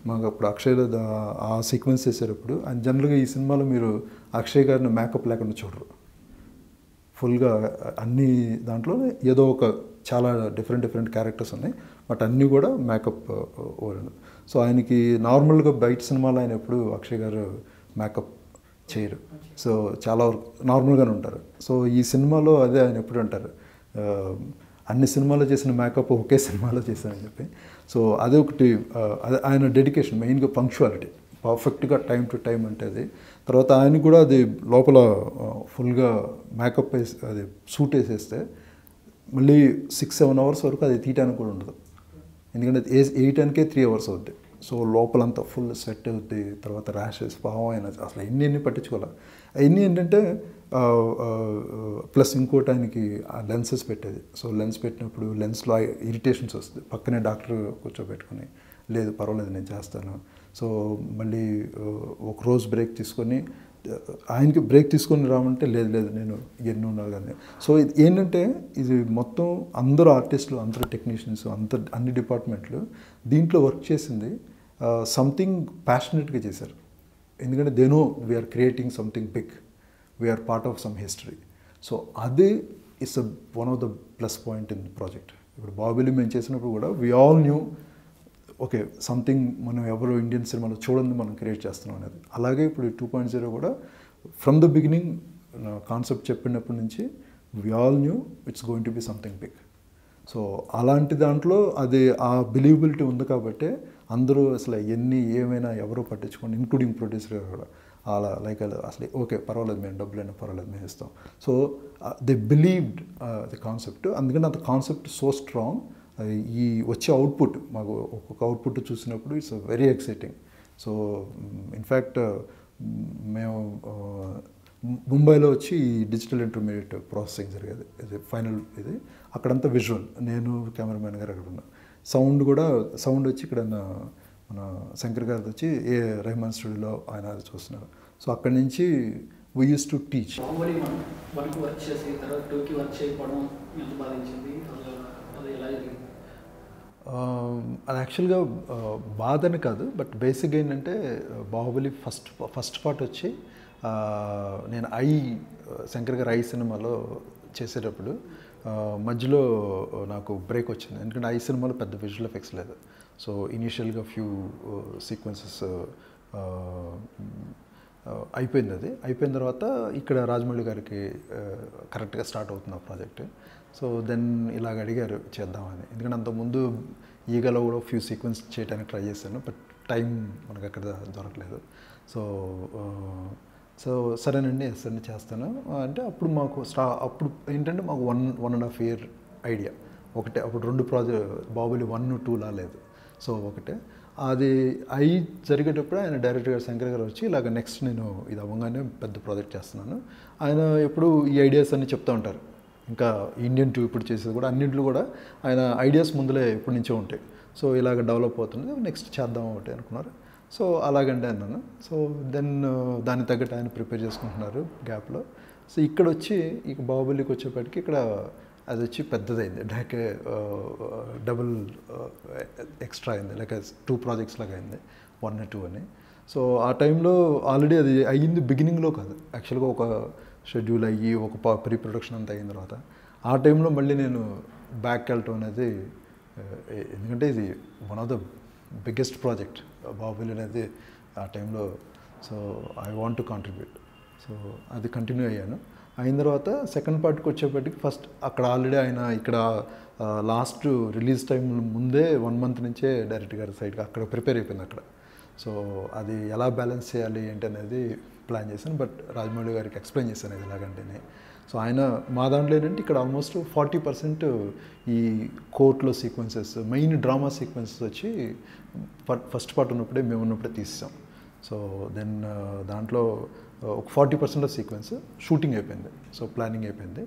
మాకు అప్పుడు అక్షయ్ దా- ఆ సీక్వెన్స్ చేసేటప్పుడు ఆయన జనరల్గా ఈ సినిమాలో మీరు అక్షయ్ గారిని మేకప్ లేకుండా చూడరు ఫుల్గా అన్ని దాంట్లో ఏదో ఒక చాలా డిఫరెంట్ డిఫరెంట్ క్యారెక్టర్స్ ఉన్నాయి బట్ అన్నీ కూడా మేకప్ ఓరియంటెడ్ సో ఆయనకి నార్మల్గా బయట సినిమాలో ఆయన ఎప్పుడు అక్షయ్ గారు మేకప్ చేయరు సో చాలా వరకు నార్మల్గానే ఉంటారు సో ఈ సినిమాలో అదే ఆయన ఎప్పుడు అంటారు ఆ, అన్ని సినిమాలో చేసిన మేకప్ ఒకే సినిమాలో చేశానని చెప్పి సో అదే ఒకటి ఆ, అదే ఆయన డెడికేషన్ మెయిన్గా పంక్చువాలిటీ పర్ఫెక్ట్గా టైం టు టైం అంటే అది తర్వాత ఆయన కూడా అది లోపల ఫుల్గా మేకప్ వేసి అది సూట్ వేసేస్తే మళ్ళీ సిక్స్ సెవెన్ అవర్స్ వరకు అది తీయటానికి కూడా ఉండదు ఎందుకంటే ఎయిట్ అనికే త్రీ అవర్స్ అవుద్ది సో లోపలంతా ఫుల్ స్వెట్ అవుద్ది తర్వాత ర్యాషెస్ పావం అయినా అసలు ఎన్ని ఎన్ని పట్టించుకోవాలి అవన్నీ ఏంటంటే ప్లస్ ఇంకోటి ఆయనకి ఆ లెన్సెస్ పెట్టేది సో లెన్స్ పెట్టినప్పుడు లెన్స్లో ఇరిటేషన్స్ వస్తుంది పక్కనే డాక్టర్ కూర్చోబెట్టుకొని లేదు పర్వాలేదు నేను చేస్తాను సో మళ్ళీ ఆ, ఒక రోజు బ్రేక్ తీసుకొని ఆ, ఆయనకి బ్రేక్ తీసుకొని రామంటే లేదు లేదు నేను ఎన్ని ఉన్నారు కానీ సో ఇది ఏంటంటే ఇది మొత్తం అందరూ ఆర్టిస్టులు అందరూ టెక్నీషియన్స్ అంత అన్ని డిపార్ట్మెంట్లు దీంట్లో వర్క్ చేసింది సంథింగ్ ప్యాషనెట్గా చేశారు ఎందుకంటే they know we're creating something big we're part of some history so అది it's one of the plus point in project ఇప్పుడు బాబులి మేము చేసినప్పుడు కూడా we all new okay something మనం ఎవరు ఇండియన్ సినిమాలో చూడండి మనం క్రియేట్ చేస్తున్నాం అనేది అలాగే ఇప్పుడు టూ పాయింట్ జీరో కూడా ఫ్రమ్ ద బిగినింగ్ కాన్సెప్ట్ చెప్పినప్పటి నుంచి we all new it's going to be something big so అలాంటి దాంట్లో అది ఆ బిలీవబిలిటీ ఉంది కాబట్టి అందరూ అసలు ఎన్ని ఏమైనా ఎవరో పట్టించుకోండి ఇంక్లూడింగ్ ప్రొడ్యూసర్ గారు కూడా అలా లైక్ అసలు ఓకే పర్వాలేదు మేము డబ్బులైనా పర్వాలేదు మేము ఇస్తాం so they believed the concept అందుకని అంత కాన్సెప్ట్ సో స్ట్రాంగ్ ఈ వచ్చే అవుట్పుట్ మాకు ఒక్కొక్క అవుట్పుట్ చూసినప్పుడు it's very exciting so in fact మేము ఆ, ముంబైలో వచ్చి ఈ డిజిటల్ ఇంటర్మీడియట్ ప్రాసెసింగ్ జరిగేది ఇది ఫైనల్ ఇది అక్కడంతా విజువల్ నేను కెమెరామెన్ గారు అక్కడ ఉన్నా సౌండ్ కూడా సౌండ్ వచ్చి ఇక్కడ నా- మన శంకర్ గారిది వచ్చి ఏ రెహమాన్ స్టూడియోలో ఆయన అది చూస్తున్నారు సో అక్కడి నుంచి we use to teach Baahubali one వన్కి వర్క్ చేసి తర్వాత టూకి వర్క్ చేయకపోవడం ఎంత బాధించింది అసలు అది ఎలా జరిగింది ఆ, అది యాక్చువల్గా ఆ, బాధని కాదు బట్ బేసిక్గా ఏంటంటే బాహుబలి ఫస్ట్ ఫస్ట్ పార్ట్ వచ్చి ఆ, నేను ఐ శంకర్ గారు ఐ సినిమాలో చేసేటప్పుడు ఆ, మధ్యలో నాకు బ్రేక్ వచ్చింది ఎందుకంటే ఐ సినిమాలో పెద్ద విజువల్ ఎఫెక్ట్స్ లేదు సో ఇనీషియల్గా ఫ్యూ సీక్వెన్సెస్ అయిపోయింది అది అయిపోయిన తర్వాత ఇక్కడ రాజమౌళి గారికి కరెక్ట్గా స్టార్ట్ అవుతుంది ఆ ప్రాజెక్ట్ సో దెన్ ఇలాగ అడిగారు చేద్దామని ఎందుకంటే అంతకుముందు ఈగలో కూడా ఫ్యూ సీక్వెన్స్ చేయడానికి ట్రై చేశాను బట్ టైం మనకు అక్కడ దొరకలేదు సో సో సరేనండి ఎస్ అండి చేస్తాను అంటే అప్పుడు మాకు స్టా అప్పుడు ఏంటంటే మాకు one one and half year idea ఒకటే అప్పుడు రెండు ప్రాజెక్ట్ బాహుబలి వన్ టూలా లేదు సో ఒకటే అది అయి జరిగేటప్పుడు ఆయన డైరెక్టర్ గారు శంకర్ గారు వచ్చి ఇలాగ నెక్స్ట్ నేను ఇది అవ్వగానే పెద్ద ప్రాజెక్ట్ చేస్తున్నాను ఆయన ఎప్పుడు ఈ ఐడియాస్ అన్ని చెప్తూ ఉంటారు ఇంకా ఇండియన్ టూ ఇప్పుడు చేసేది కూడా అన్నింటిలో కూడా ఆయన ఐడియాస్ ముందులే ఎప్పటి నుంచో ఉంటాయి సో ఇలాగ డెవలప్ అవుతుంది నెక్స్ట్ చేద్దాం ఒకటి అనుకున్నారు సో అలాగండి అన్నాను సో దెన్ దానికి తగ్గట్టు ఆయన ప్రిపేర్ చేసుకుంటున్నారు గ్యాప్లో సో ఇక్కడ వచ్చి ఇక బాహుబలికి వచ్చేప్పటికి ఇక్కడ అది వచ్చి పెద్దదైంది లైక్ డబుల్ ఎక్స్ట్రా అయింది లైక్ టూ ప్రాజెక్ట్స్ లాగా అయింది వన్ టూ అని సో ఆ టైంలో ఆల్రెడీ అది అయ్యింది బిగినింగ్లో కాదు యాక్చువల్గా ఒక షెడ్యూల్ అయ్యి ఒక ప్రీ ప్రొడక్షన్ అంతా అయిన తర్వాత ఆ టైంలో మళ్ళీ నేను బ్యాక్ వెళ్ళటం అనేది ఆ, ఎందుకంటే ఇది one of the biggest project Baahubali అనేది ఆ టైంలో so I want to contribute so అది కంటిన్యూ అయ్యాను అయిన తర్వాత సెకండ్ పార్ట్కి వచ్చేప్పటికి ఫస్ట్ అక్కడ ఆల్రెడీ ఆయన ఇక్కడ లాస్ట్ రిలీజ్ టైం ముందే వన్ మంత్ నుంచే డైరెక్ట్ గారి సైడ్కి అక్కడ ప్రిపేర్ అయిపోయింది అక్కడ సో అది ఎలా బ్యాలెన్స్ చేయాలి ఏంటి అనేది ప్లాన్ చేశాను బట్ రాజమౌళి గారికి ఎక్స్ప్లెయిన్ చేశాను ఇది ఎలాగంటేనే సో ఆయన మా దాంట్లో ఏంటంటే ఇక్కడ ఆల్మోస్ట్ ఫార్టీ పర్సెంట్ ఈ కోర్టులో సీక్వెన్సెస్ మెయిన్ డ్రామా సీక్వెన్సెస్ వచ్చి ఫస్ట్ పార్ట్ ఉన్నప్పుడే మేము ఉన్నప్పుడే తీసాం సో దెన్ దాంట్లో ఒక forty percent of sequence shooting అయిపోయింది సో ప్లానింగ్ అయిపోయింది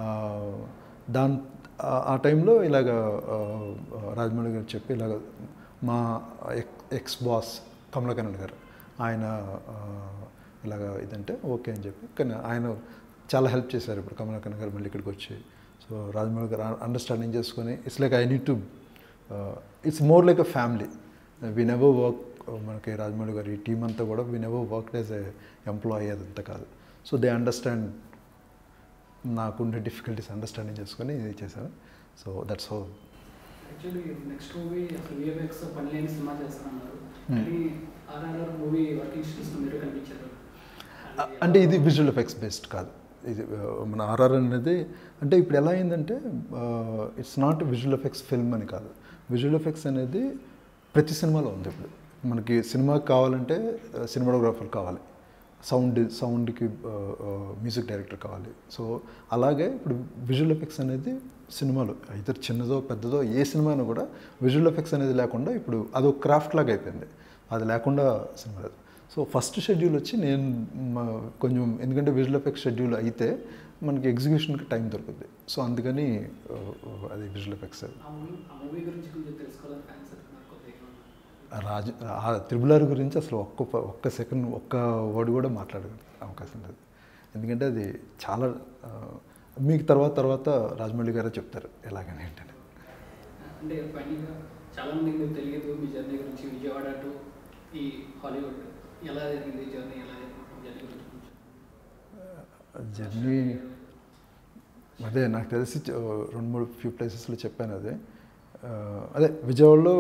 దాని ఆ టైంలో ఇలాగ రాజమౌళి గారు చెప్పి ఇలాగ మా ఎక్స్ బాస్ కమలకరణ్ గారు ఆయన ఆ, ఇలాగ ఇదంటే ఓకే అని చెప్పి కానీ ఆయన చాలా హెల్ప్ చేశారు ఇప్పుడు కమలకరణ్ గారు మళ్ళీ ఇక్కడికి వచ్చి సో రాజమౌళి గారు అండర్స్టాండింగ్ చేసుకొని it's like I need to it's more like a family we never work మనకి రాజమౌళి గారి టీం అంతా కూడా we never work as a employee అదంతా కాదు సో దే అండర్స్టాండ్ నాకుండే డిఫికల్టీస్ అండర్స్టాండింగ్ చేసుకొని ఇది చేశాను so that's how actually next movie అసలు విఎఫ్ఎక్స్ పని లేని సినిమా చేస్తానన్నారు Hmm. కానీ ఆర్ఆర్ఆర్ మూవీ వర్కింగ్ స్టేషన్ మీరు కనిపించారు అంటే ఇది విజువల్ ఎఫెక్ట్స్ బేస్డ్ కాదు ఇది ఆ, మన ఆర్ఆర్ అనేది అంటే ఇప్పుడు ఎలా అయిందంటే it's not visual effects film అని కాదు విజువల్ ఎఫెక్ట్స్ అనేది ప్రతి సినిమాలో ఉంది ఇప్పుడు మనకి సినిమాకి కావాలంటే సినిమాటోగ్రాఫర్ కావాలి సౌండ్ సౌండ్కి మ్యూజిక్ డైరెక్టర్ కావాలి సో అలాగే ఇప్పుడు విజువల్ ఎఫెక్ట్స్ అనేది సినిమాలో అయితే చిన్నదో పెద్దదో ఏ సినిమా అయినా కూడా విజువల్ ఎఫెక్ట్స్ అనేది లేకుండా ఇప్పుడు అదొక క్రాఫ్ట్ లాగా అయిపోయింది అది లేకుండా సినిమా లేదు సో ఫస్ట్ షెడ్యూల్ వచ్చి నేను మ- కొంచెం ఎందుకంటే విజువల్ ఎఫెక్ట్స్ షెడ్యూల్ అయితే మనకి ఎగ్జిక్యూషన్కి టైం దొరుకుతుంది సో అందుకని ఆ, అది విజువల్ ఎఫెక్ట్స్ ఆ మూవీ ఆ మూవీ గురించి కొంచెం తెలుసుకోవాలని ఫ్యాన్స్ నాకు కొద్దిగా రాజు ఆ త్రిబులార్ గురించి అసలు ఒక్క ప- ఒక్క సెకండ్ ఒక్క వర్డ్ కూడా మాట్లాడే అవకాశం లేదు ఎందుకంటే అది చాలా ఆ, మీకు తర్వాత తర్వాత రాజమౌళి గారే చెప్తారు ఎలాగని ఏంటని అంటే ఫైనల్గా చాలా మందికి మీకు తెలియదు మీ జర్నీ గురించి విజయవాడ టు ఈ హాలీవుడ్ ఎలా జరిగింది జర్నీ ఎలా జరిగింది జర్నీ గురించి కొంచెం. జర్నీ అదే నాకు తెలిసి చ- రెండు మూడు ఫ్యూ ప్లేసెస్లో చెప్పాను అదే ఆ, అదే విజయవాడలో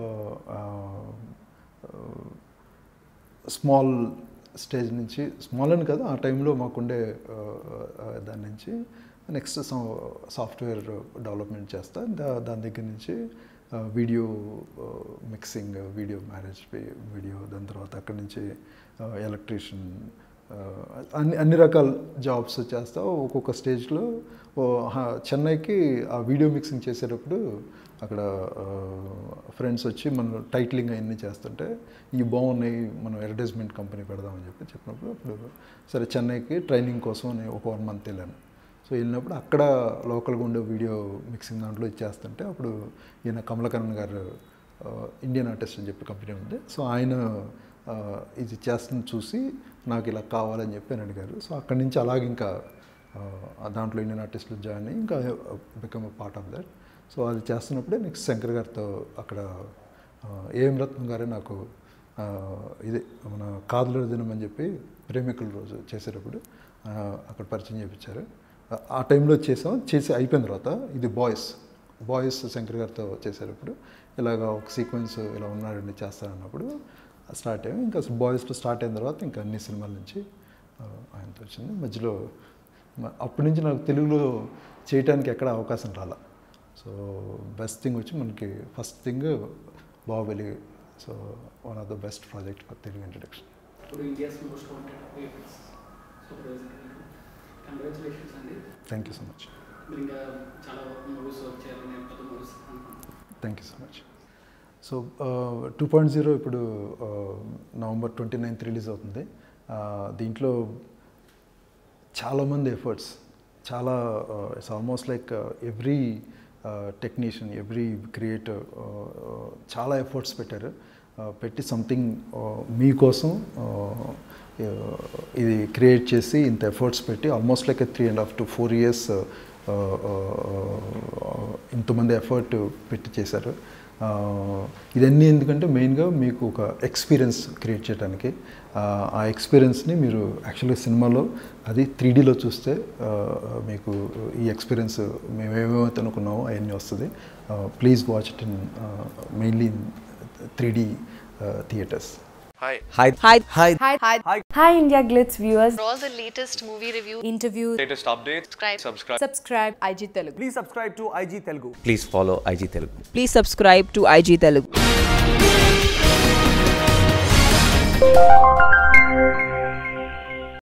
స్మాల్ స్టేజ్ నుంచి స్మాల్ అని కాదు ఆ టైంలో మాకుండే ఆ, ఆ, దాని నుంచి నెక్స్ట్ సాఫ్ట్వేర్ డెవలప్మెంట్ చేస్తా దా- దాని దగ్గర నుంచి video mixing video marriage video దాని తర్వాత అక్కడి నుంచి ఎలక్ట్రీషియన్ అన్ని అన్ని రకాల జాబ్స్ చేస్తా ఒక్కొక్క స్టేజ్లో ఓ, హా- చెన్నైకి ఆ వీడియో మిక్సింగ్ చేసేటప్పుడు అక్కడ ఫ్రెండ్స్ వచ్చి మనం టైటిలింగ్ అవన్నీ చేస్తుంటే ఇవి బాగున్నాయి మనం అడ్వర్టైజ్మెంట్ కంపెనీ పెడదామని చెప్పి చెప్పినప్పుడు అప్పుడు సరే చెన్నైకి ట్రైనింగ్ కోసం నేను ఒక వన్ మంత్ వెళ్ళాను సో వెళ్ళినప్పుడు అక్కడ లోకల్గా ఉండే వీడియో మిక్సింగ్ దాంట్లో ఇచ్చేస్తుంటే అప్పుడు ఈయన కమలకరణ్ గారు ఆ, ఇండియన్ ఆర్టిస్ట్ అని చెప్పి కంపెనీ ఉంది సో ఆయన ఆ, ఇది చేస్తుంది చూసి నాకు ఇలా కావాలని చెప్పి అని అడిగారు సో అక్కడి నుంచి అలాగే ఇంకా ఆ, దాంట్లో ఇండియన్ ఆర్టిస్టులు జాయిన్ అయ్యి ఇంకా become a part of that so అది చేస్తున్నప్పుడే నెక్స్ట్ శంకర్ గారితో అక్కడ ఆ, ఏఎం రత్నం గారే నాకు ఆ, ఇదే మన కాదుల దినం అని చెప్పి ప్రేమికుల రోజు చేసేటప్పుడు ఆ, అక్కడ పరిచయం చేయించారు ఆ- ఆ టైంలో చేసాం చేసి అయిపోయిన తర్వాత ఇది బాయ్స్ బాయ్స్ శంకర్ గారితో చేసేటప్పుడు ఇలాగ ఒక సీక్వెన్స్ ఇలా ఉన్నాడండి చేస్తానన్నప్పుడు స్టార్ట్ అయ్యాం ఇంకా అసలు బాయ్స్తో స్టార్ట్ అయిన తర్వాత ఇంకా అన్ని సినిమాల నుంచి ఆ, ఆయనతో వచ్చింది మధ్యలో మ- అప్పటి నుంచి నాకు తెలుగులో చేయటానికి ఎక్కడ అవకాశం రాలా సో బెస్ట్ థింగ్ వచ్చి మనకి first thing Baahubali so one of the best project for Telugu introduction ఇప్పుడు India's most wanted VFX supervisor congratulations అండి థ్యాంక్ యూ సో మచ్ మీరు ఇంకా చాలా మూవీస్ వర్క్ చేయాలని నేను కొత్త మూవీస్ అనుకుంటున్నాను thank you so much so two point zero ఇప్పుడు నవంబర్ ట్వంటీ నైన్త్ రిలీజ్ అవుతుంది Uh, దీంట్లో చాలామంది ఎఫర్ట్స్ చాలా it's almost like every technician every creator చాలా ఎఫర్ట్స్ పెట్టారు Uh, పెట్టి సంథింగ్ మీకోసం uh, ఇది క్రియేట్ చేసి ఇంత ఎఫర్ట్స్ పెట్టి almost like three and half to four years ఇంతమంది ఎఫర్ట్ పెట్టి చేశారు ఆ, ఇదన్నీ ఎందుకంటే మెయిన్గా మీకు ఒక ఎక్స్పీరియన్స్ క్రియేట్ చేయడానికి ఆ, ఆ ఎక్స్పీరియన్స్ని మీరు యాక్చువల్గా సినిమాలో అది త్రీ డీలో చూస్తే ఆ, మీకు ఈ ఎక్స్పీరియన్స్ మేము ఏమేమైతే అనుకున్నామో అవన్నీ వస్తుంది please watch it in mainly in three D theatres Hi. Hi. Hi. Hi. Hi. Hi. Hi, India Glitz viewers. For all the latest movie reviews, Interviews. Latest updates. subscribe. Subscribe. Subscribe IG Telugu. Please subscribe to IG Telugu. Please follow IG Telugu. Please subscribe to IG Telugu.